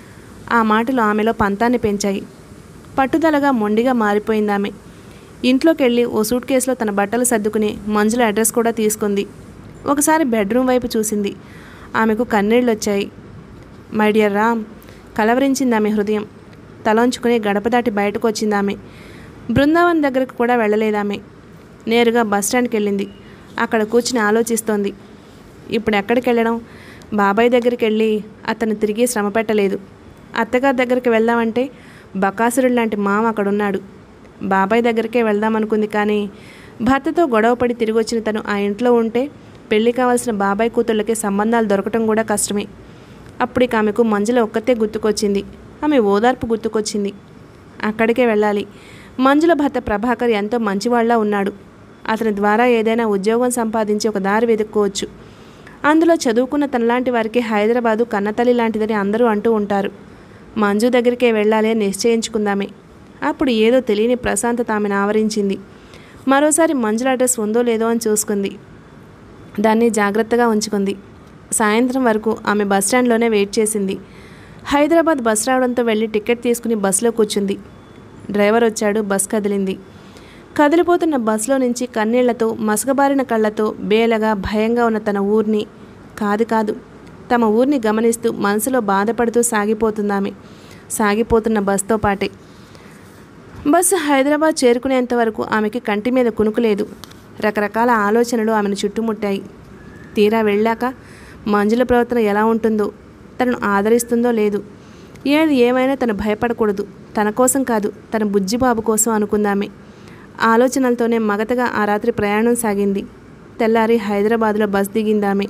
ఆ మాటలు ఆమెలో పంతాన్ని పెంచాయి పట్టుదలగా మొండిగా మారిపోయింది ఆమె ఇంట్లోకి వెళ్ళి ఓ సూట్ కేసులో తన బట్టలు సర్దుకుని మంజుల అడ్రస్ కూడా తీసుకుంది ఒకసారి బెడ్రూమ్ వైపు చూసింది ఆమెకు కన్నీళ్ళు వచ్చాయి మై డియర్ రామ్ కలవరించింది ఆమె హృదయం తలంచుకుని గడప దాటి బయటకు వచ్చింది ఆమె బృందావన్ దగ్గరకు కూడా వెళ్ళలేదామె నేరుగా బస్ స్టాండ్కి వెళ్ళింది అక్కడ కూర్చుని ఆలోచిస్తోంది ఇప్పుడు ఎక్కడికి వెళ్ళడం బాబాయ్ దగ్గరికి వెళ్ళి అతను తిరిగి శ్రమ పెట్టలేదు అత్తగారి దగ్గరికి వెళ్దామంటే బకాసురుడు లాంటి మామ అక్కడ ఉన్నాడు బాబాయ్ దగ్గరికే వెళ్దామనుకుంది కానీ భర్తతో గొడవపడి తిరిగి వచ్చిన తను ఆ ఇంట్లో ఉంటే పెళ్లి కావాల్సిన బాబాయ్ కూతుళ్ళకి సంబంధాలు దొరకటం కూడా కష్టమే అప్పటికి ఆమెకు మంజుల ఒక్కతే గుర్తుకొచ్చింది ఆమె ఓదార్పు గుర్తుకొచ్చింది అక్కడికే వెళ్ళాలి మంజుల భర్త ప్రభాకర్ ఎంతో మంచివాళ్లా ఉన్నాడు అతని ద్వారా ఏదైనా ఉద్యోగం సంపాదించి ఒక దారి వెతుక్కోవచ్చు అందులో చదువుకున్న తనలాంటి వారికి హైదరాబాదు కన్నతల్లి లాంటిదని అందరూ అంటూ ఉంటారు మంజు దగ్గరికే వెళ్ళాలి అని నిశ్చయించుకుందామే అప్పుడు ఏదో తెలియని ప్రశాంతత ఆమెను ఆవరించింది మరోసారి మంజుల అడ్రస్ ఉందో లేదో అని చూసుకుంది దాన్ని జాగ్రత్తగా ఉంచుకుంది సాయంత్రం వరకు ఆమె బస్ స్టాండ్లోనే వెయిట్ చేసింది హైదరాబాద్ బస్ రావడంతో వెళ్ళి టికెట్ తీసుకుని బస్సులో కూర్చుంది డ్రైవర్ వచ్చాడు బస్ కదిలింది కదిలిపోతున్న బస్సులో నుంచి కన్నీళ్లతో మసకబారిన కళ్ళతో బేలగా భయంగా ఉన్న తన ఊరిని కాదు కాదు తమ ఊరిని గమనిస్తూ మనసులో బాధపడుతూ సాగిపోతుందామె సాగిపోతున్న బస్తో పాటే బస్సు హైదరాబాద్ చేరుకునేంత వరకు ఆమెకి కంటి మీద కునుకులేదు రకరకాల ఆలోచనలు ఆమెను చుట్టుముట్టాయి తీరా వెళ్ళాక మంజుల ప్రవర్తన ఎలా ఉంటుందో తనను ఆదరిస్తుందో లేదు ఏది ఏమైనా తను భయపడకూడదు తన కోసం కాదు తన బుజ్జిబాబు కోసం అనుకుందామే ఆలోచనలతోనే మగతగా ఆ రాత్రి ప్రయాణం సాగింది తెల్లారి హైదరాబాద్లో బస్ దిగిందామె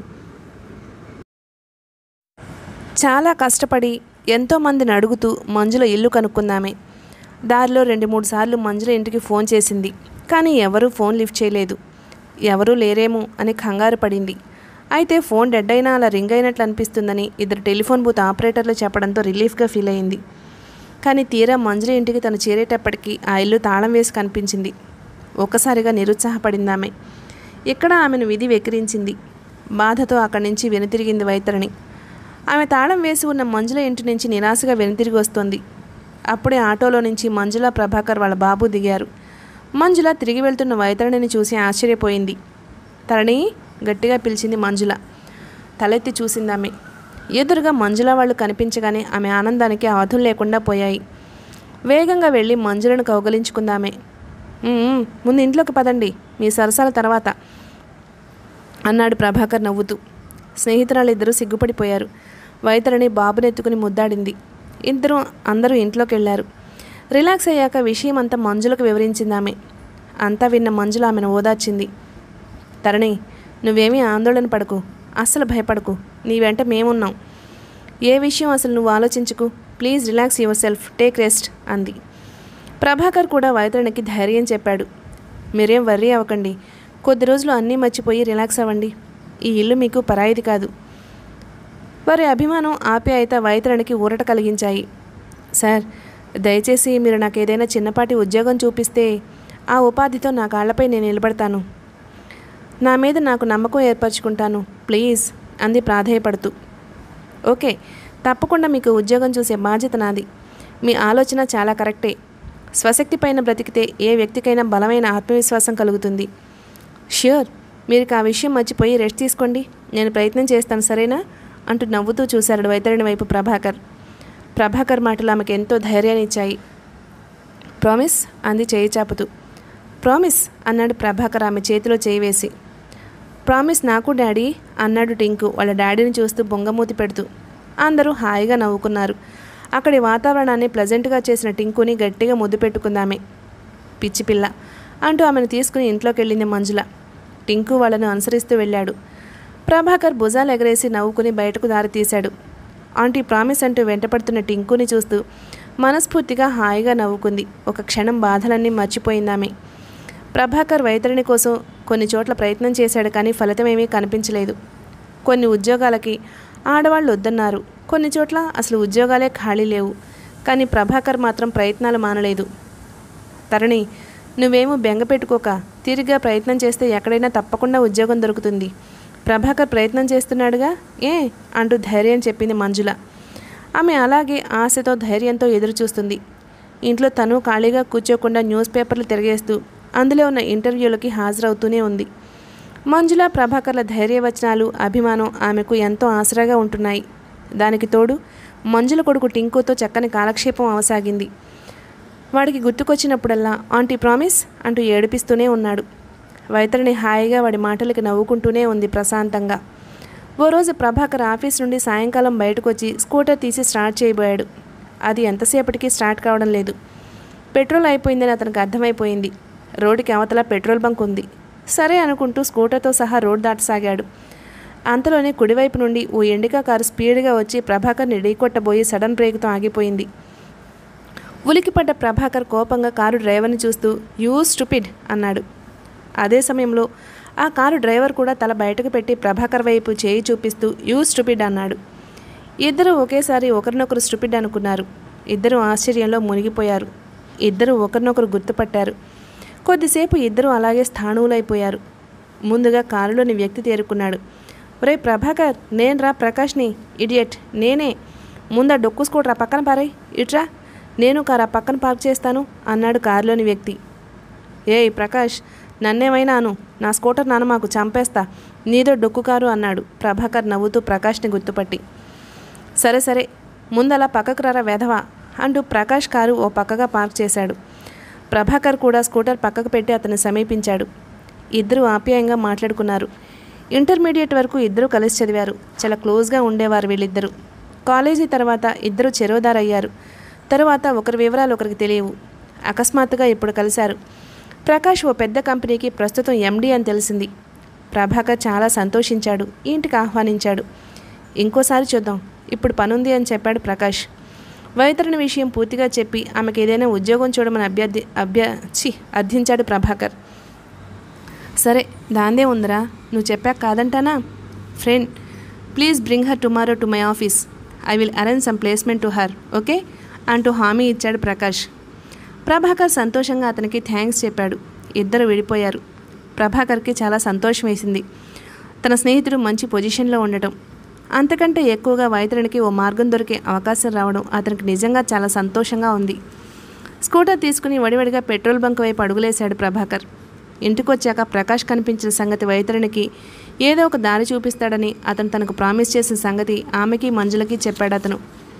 చాలా కష్టపడి ఎంతోమందిని అడుగుతూ మంజుల ఇల్లు కనుక్కుందామే దారిలో రెండు మూడు సార్లు మంజుల ఇంటికి ఫోన్ చేసింది కానీ ఎవరూ ఫోన్ లిఫ్ట్ చేయలేదు ఎవరూ లేరేమో అని కంగారు పడింది అయితే ఫోన్ డెడ్ అయినా అలా రింగ్ అయినట్లు అనిపిస్తుందని ఇద్దరు టెలిఫోన్ బూత్ ఆపరేటర్లు చెప్పడంతో రిలీఫ్గా ఫీల్ అయింది కానీ తీరా మంజుల ఇంటికి తను చేరేటప్పటికి ఆ ఇల్లు తాళం వేసి కనిపించింది ఒక్కసారిగా నిరుత్సాహపడింది ఆమె ఇక్కడ ఆమెను విధి వెక్కిరించింది బాధతో అక్కడి నుంచి వెనుతిరిగింది వైతరిణి ఆమె తాళం వేసి ఉన్న మంజుల ఇంటి నుంచి నిరాశగా వెనుతిరిగి వస్తోంది అప్పుడే ఆటోలో నుంచి మంజుల ప్రభాకర్ వాళ్ళ బాబు దిగారు మంజుల తిరిగి వెళ్తున్న వైతరణిని చూసి ఆశ్చర్యపోయింది తరణి గట్టిగా పిలిచింది మంజుల తలెత్తి చూసిందామె ఎదురుగా మంజుల వాళ్ళు కనిపించగానే ఆమె ఆనందానికి అవధులు లేకుండా పోయాయి వేగంగా వెళ్ళి మంజులను కౌగలించుకుందామే "ఉమ్, ముందు ఇంట్లోకి పదండి మీ సరసాల తర్వాత అన్నాడు ప్రభాకర్ నవ్వుతూ స్నేహితురాలిద్దరూ సిగ్గుపడిపోయారు వైతరిని బాబునెత్తుకుని ముద్దాడింది ఇద్దరు అందరూ ఇంట్లోకి వెళ్ళారు రిలాక్స్ అయ్యాక విషయం అంతా మంజులకు వివరించింది ఆమె అంతా విన్న మంజుల ఆమెను ఓదార్చింది తరణి నువ్వేమీ ఆందోళన పడకు అస్సలు భయపడకు నీ వెంట మేమున్నాం ఏ విషయం అసలు నువ్వు ఆలోచించుకు please relax yourself take rest అంది ప్రభాకర్ కూడా వైతరణికి ధైర్యం చెప్పాడు మీరేం వర్రీ అవ్వకండి కొద్ది రోజులు అన్నీ మర్చిపోయి రిలాక్స్ అవ్వండి ఈ ఇల్లు మీకు పరాయిది కాదు వారి అభిమానం ఆప్యాయత వైతరణికి ఊరట కలిగించాయి సార్ దయచేసి మీరు నాకు ఏదైనా చిన్నపాటి ఉద్యోగం చూపిస్తే ఆ ఉపాధితో నా కాళ్లపై నేను నిలబడతాను నా మీద నాకు నమ్మకం ఏర్పరచుకుంటాను ప్లీజ్ అంది ప్రాధేయపడుతూ ఓకే తప్పకుండా మీకు ఉద్యోగం చూసే బాధ్యత నాది మీ ఆలోచన చాలా కరెక్టే స్వశక్తి పైన బ్రతికితే ఏ వ్యక్తికైనా బలమైన ఆత్మవిశ్వాసం కలుగుతుంది ష్యూర్ మీరు ఆ విషయం మర్చిపోయి రెస్ట్ తీసుకోండి నేను ప్రయత్నం చేస్తాను సరేనా అంటూ నవ్వుతూ చూశాడు వైతరుని వైపు ప్రభాకర్ ప్రభాకర్ మాటలు ఆమెకు ఎంతో ధైర్యాన్ని ఇచ్చాయి ప్రామిస్ అంది చేయి చాపుతూ ప్రామిస్ అన్నాడు ప్రభాకర్ ఆమె చేతిలో చేయి వేసి ప్రామిస్ నాకు డాడీ అన్నాడు టింకు వాళ్ళ డాడీని చూస్తూ బొంగమూతి పెడుతూ అందరూ హాయిగా నవ్వుకున్నారు అక్కడి వాతావరణాన్ని ప్లజెంట్గా చేసిన టింకుని గట్టిగా ముద్దు పెట్టుకుందామె పిచ్చి పిల్ల అంటూ ఆమెను తీసుకుని ఇంట్లోకి వెళ్ళింది మంజుల టింకు వాళ్ళను అనుసరిస్తూ వెళ్ళాడు ప్రభాకర్ భుజాలు ఎగరేసి నవ్వుకుని బయటకు దారి తీశాడు ఆంటీ ప్రామిస్ అంటూ వెంటపడుతున్న టింకుని చూస్తూ మనస్ఫూర్తిగా హాయిగా నవ్వుకుంది ఒక క్షణం బాధలన్నీ మర్చిపోయిందామె ప్రభాకర్ వైతరిణి కోసం కొన్ని చోట్ల ప్రయత్నం చేశాడు కానీ ఫలితమేమీ కనిపించలేదు కొన్ని ఉద్యోగాలకి ఆడవాళ్ళు వద్దన్నారు కొన్ని చోట్ల అసలు ఉద్యోగాలే ఖాళీ లేవు కానీ ప్రభాకర్ మాత్రం ప్రయత్నాలు మానలేదు తరణి నువ్వేమో బెంగ పెట్టుకోక తిరిగా ప్రయత్నం చేస్తే ఎక్కడైనా తప్పకుండా ఉద్యోగం దొరుకుతుంది ప్రభాకర్ ప్రయత్నం చేస్తున్నాడుగా ఏ అంటూ ధైర్యం చెప్పింది మంజుల ఆమె అలాగే ఆశతో ధైర్యంతో ఎదురు చూస్తుంది ఇంట్లో తను ఖాళీగా కూర్చోకుండా న్యూస్ పేపర్లు తిరిగేస్తూ అందులో ఉన్న ఇంటర్వ్యూలకి హాజరవుతూనే ఉంది మంజుల ప్రభాకర్ల ధైర్యవచనాలు అభిమానం ఆమెకు ఎంతో ఆసరాగా ఉంటున్నాయి దానికి తోడు మంజుల కొడుకు టింకుతో చక్కని కాలక్షేపం అవసాగింది వాడికి గుర్తుకొచ్చినప్పుడల్లా ఆంటీ ప్రామిస్ అంటూ ఏడిపిస్తూనే ఉన్నాడు వైతరిని హాయిగా వాడి మాటలకి నవ్వుకుంటూనే ఉంది ప్రశాంతంగా ఓ రోజు ప్రభాకర్ ఆఫీస్ నుండి సాయంకాలం బయటకు వచ్చి స్కూటర్ తీసి స్టార్ట్ చేయబోయాడు అది ఎంతసేపటికి స్టార్ట్ కావడం లేదు పెట్రోల్ అయిపోయిందని అతనికి అర్థమైపోయింది రోడ్డుకి అవతల పెట్రోల్ బంక్ ఉంది సరే అనుకుంటూ స్కూటర్తో సహా రోడ్ దాటసాగాడు అంతలోనే కుడివైపు నుండి ఓ ఎండిక కారు స్పీడ్గా వచ్చి ప్రభాకర్ని ఢీకొట్టబోయి సడన్ బ్రేక్తో ఆగిపోయింది ఉలికిపడ్డ ప్రభాకర్ కోపంగా కారు డ్రైవర్ని చూస్తూ యూ స్టూపిడ్ అన్నాడు అదే సమయంలో ఆ కారు డ్రైవర్ కూడా తల బయటకు పెట్టి ప్రభాకర్ వైపు చేయి చూపిస్తూ యూ స్టూపిడ్ అన్నాడు ఇద్దరు ఒకేసారి ఒకరినొకరు స్టూపిడ్ అనుకున్నారు ఇద్దరు ఆశ్చర్యంలో మునిగిపోయారు ఇద్దరు ఒకరినొకరు గుర్తుపట్టారు కొద్దిసేపు ఇద్దరు అలాగే స్థాణువులైపోయారు ముందుగా కారులోని వ్యక్తి తేరుకున్నాడు ఒరే ప్రభాకర్ నేనురా ప్రకాష్ని ఇడియట్ నేనే ముందా డొక్కు స్కూటర్ ఆ పక్కన పారాయి ఇట్రా నేను కారు ఆ పక్కన పార్క్ చేస్తాను అన్నాడు కారులోని వ్యక్తి ఏయ్ ప్రకాష్ నన్నేమైనా అను నా స్కూటర్ నాన్న మాకు చంపేస్తా నీదో డొక్కు కారు అన్నాడు ప్రభాకర్ నవ్వుతూ ప్రకాష్ని గుర్తుపట్టి సరే సరే ముందలా పక్కకు రారా వెధవా అంటూ ప్రకాష్ కారు ఓ పక్కగా పార్క్ చేశాడు ప్రభాకర్ కూడా స్కూటర్ పక్కకు పెట్టి అతన్ని సమీపించాడు ఇద్దరు ఆప్యాయంగా మాట్లాడుకున్నారు ఇంటర్మీడియట్ వరకు ఇద్దరు కలిసి చదివారు చాలా క్లోజ్గా ఉండేవారు వీళ్ళిద్దరూ కాలేజీ తర్వాత ఇద్దరు చెరోదారయ్యారు తరువాత ఒకరి వివరాలు ఒకరికి తెలియవు అకస్మాత్తుగా ఇప్పుడు కలిశారు ప్రకాష్ ఓ పెద్ద కంపెనీకి ప్రస్తుతం ఎండీ అని తెలిసింది ప్రభాకర్ చాలా సంతోషించాడు ఇంటికి ఆహ్వానించాడు ఇంకోసారి చూద్దాం ఇప్పుడు పనుంది అని చెప్పాడు ప్రకాష్ వైతరుని విషయం పూర్తిగా చెప్పి ఆమెకు ఏదైనా ఉద్యోగం చూడమని అభ్యర్థి అభ్య ఛీ అర్థించాడు ప్రభాకర్ సరే దాందే ఉందిరా నువ్వు చెప్పాక కాదంటానా friend please bring her tomorrow to my office I will arrange some placement to her okay అంటూ హామీ ఇచ్చాడు ప్రకాష్ ప్రభాకర్ సంతోషంగా అతనికి థ్యాంక్స్ చెప్పాడు ఇద్దరు విడిపోయారు ప్రభాకర్కి చాలా సంతోషం వేసింది తన స్నేహితుడు మంచి పొజిషన్లో ఉండటం అంతకంటే ఎక్కువగా వైతరునికి ఓ మార్గం దొరికే అవకాశం రావడం అతనికి నిజంగా చాలా సంతోషంగా ఉంది స్కూటర్ తీసుకుని వడివడిగా పెట్రోల్ బంక్ వైపు అడుగులేశాడు ప్రభాకర్ ఇంటికొచ్చాక ప్రకాష్ కనిపించిన సంగతి వైతరునికి ఏదో ఒక దారి చూపిస్తాడని అతను తనకు ప్రామిస్ చేసిన సంగతి ఆమెకి మంజులకి చెప్పాడు అతను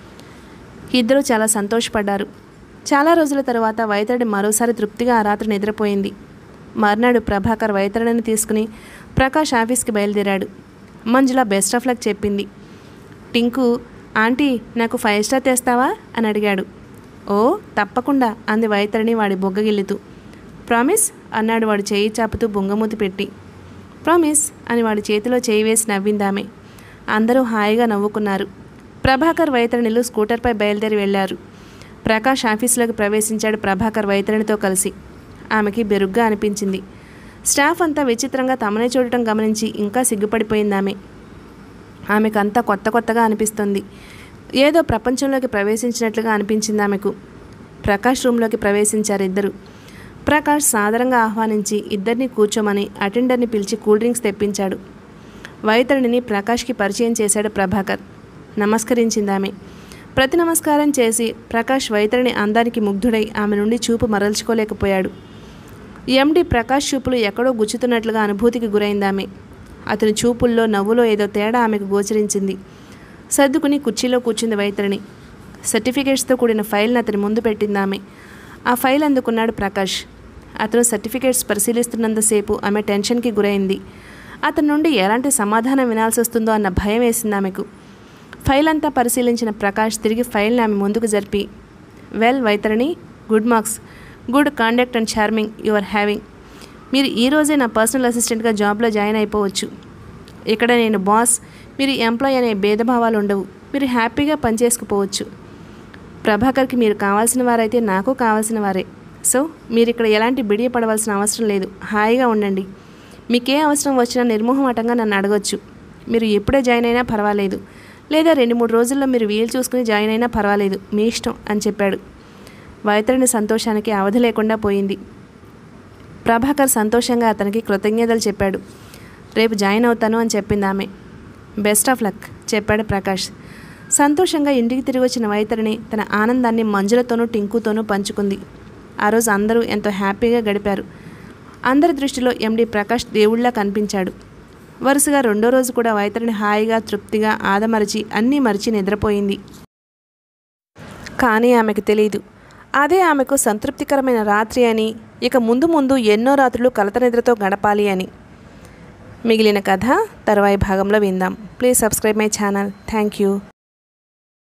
ఇద్దరూ చాలా సంతోషపడ్డారు చాలా రోజుల తర్వాత వైతరుడి మరోసారి తృప్తిగా ఆ రాత్రి నిద్రపోయింది మర్నాడు ప్రభాకర్ వైతరుడిని తీసుకుని ప్రకాష్ ఆఫీస్కి బయలుదేరాడు మంజుల బెస్ట్ ఆఫ్ లక్ చెప్పింది టింకు ఆంటీ నాకు ఫైవ్ స్టార్ తెస్తావా అని అడిగాడు ఓ తప్పకుండా అంది వైతరిని వాడి బొగ్గగిల్లుతూ ప్రామిస్ అన్నాడు వాడు చేయి చాపుతూ బొంగమూతి పెట్టి ప్రామిస్ అని వాడి చేతిలో చేయి వేసి నవ్విందామె అందరూ హాయిగా నవ్వుకున్నారు ప్రభాకర్ వైతరణిలు స్కూటర్పై బయలుదేరి వెళ్లారు ప్రకాష్ ఆఫీసులోకి ప్రవేశించాడు ప్రభాకర్ వైతరణితో కలిసి ఆమెకి బెరుగ్గా అనిపించింది స్టాఫ్ అంతా విచిత్రంగా తమనే చూడటం గమనించి ఇంకా సిగ్గుపడిపోయింది ఆమె ఆమెకు అంతా కొత్త కొత్తగా అనిపిస్తుంది ఏదో ప్రపంచంలోకి ప్రవేశించినట్లుగా అనిపించింది ఆమెకు ప్రకాష్ రూమ్లోకి ప్రవేశించారు ఇద్దరు ప్రకాష్ సాదరంగా ఆహ్వానించి ఇద్దరిని కూర్చోమని అటెండర్ని పిలిచి కూల్ డ్రింక్స్ తెప్పించాడు వైతరుడిని ప్రకాష్కి పరిచయం చేశాడు ప్రభాకర్ నమస్కరించింది ఆమె ప్రతి నమస్కారం చేసి ప్రకాష్ వైతరిని అందానికి ముగ్ధుడై ఆమె నుండి చూపు మరల్చుకోలేకపోయాడు ఎండి ప్రకాష్ చూపులు ఎక్కడో గుచ్చుతున్నట్లుగా అనుభూతికి గురైందామె అతని చూపుల్లో నవ్వులో ఏదో తేడా ఆమెకు గోచరించింది సర్దుకుని కుర్చీలో కూర్చుంది వైతరిని సర్టిఫికేట్స్తో కూడిన ఫైల్ని అతని ముందు పెట్టింది ఆమె ఆ ఫైల్ అందుకున్నాడు ప్రకాష్ అతను సర్టిఫికేట్స్ పరిశీలిస్తున్నంతసేపు ఆమె టెన్షన్కి గురైంది అతని నుండి ఎలాంటి సమాధానం వినాల్సి వస్తుందో అన్న భయం వేసింది ఆమెకు ఫైల్ అంతా పరిశీలించిన ప్రకాష్ తిరిగి ఫైల్ని ఆమె ముందుకు జరిపి well Vaitarani good marks good conduct and charming you are having మీరు ఈ రోజే నా పర్సనల్ అసిస్టెంట్గా జాబ్లో జాయిన్ అయిపోవచ్చు ఇక్కడ నేను బాస్ మీరు ఎంప్లాయ్ అనే భేదభావాలు ఉండవు మీరు హ్యాపీగా పనిచేసుకుపోవచ్చు ప్రభాకర్కి మీరు కావాల్సిన వారైతే నాకు కావాల్సిన వారే సో మీరు ఇక్కడ ఎలాంటి బిడియ పడవలసిన అవసరం లేదు హాయిగా ఉండండి మీకే అవసరం వచ్చినా నిర్మోహమాటంగా నన్ను అడగొచ్చు మీరు ఎప్పుడే జాయిన్ అయినా పర్వాలేదు లేదా రెండు మూడు రోజుల్లో మీరు వీలు చూసుకుని జాయిన్ అయినా పర్వాలేదు మీ ఇష్టం అని చెప్పాడు వైతరుని సంతోషానికి అవధి లేకుండా పోయింది ప్రభాకర్ సంతోషంగా అతనికి కృతజ్ఞతలు చెప్పాడు రేపు జాయిన్ అవుతాను అని చెప్పింది ఆమె బెస్ట్ ఆఫ్ లక్ చెప్పాడు ప్రకాష్ సంతోషంగా ఇంటికి తిరిగి వచ్చిన వైతరిని తన ఆనందాన్ని మంజులతోనూ టింకుతోనూ పంచుకుంది ఆ రోజు అందరూ ఎంతో హ్యాపీగా గడిపారు అందరి దృష్టిలో ఎండి ప్రకాష్ దేవుళ్ళ కనిపించాడు వరుసగా రెండో రోజు కూడా వైతరిని హాయిగా తృప్తిగా ఆదమరిచి అన్నీ మరిచి నిద్రపోయింది కానీ ఆమెకు తెలియదు అదే ఆమెకు సంతృప్తికరమైన రాత్రి అని ఇక ముందు ముందు ఎన్నో రాత్రులు కలత నిద్రతో గడపాలి అని మిగిలిన కథ తరువాయి భాగంలో విందాం please subscribe my channel thank you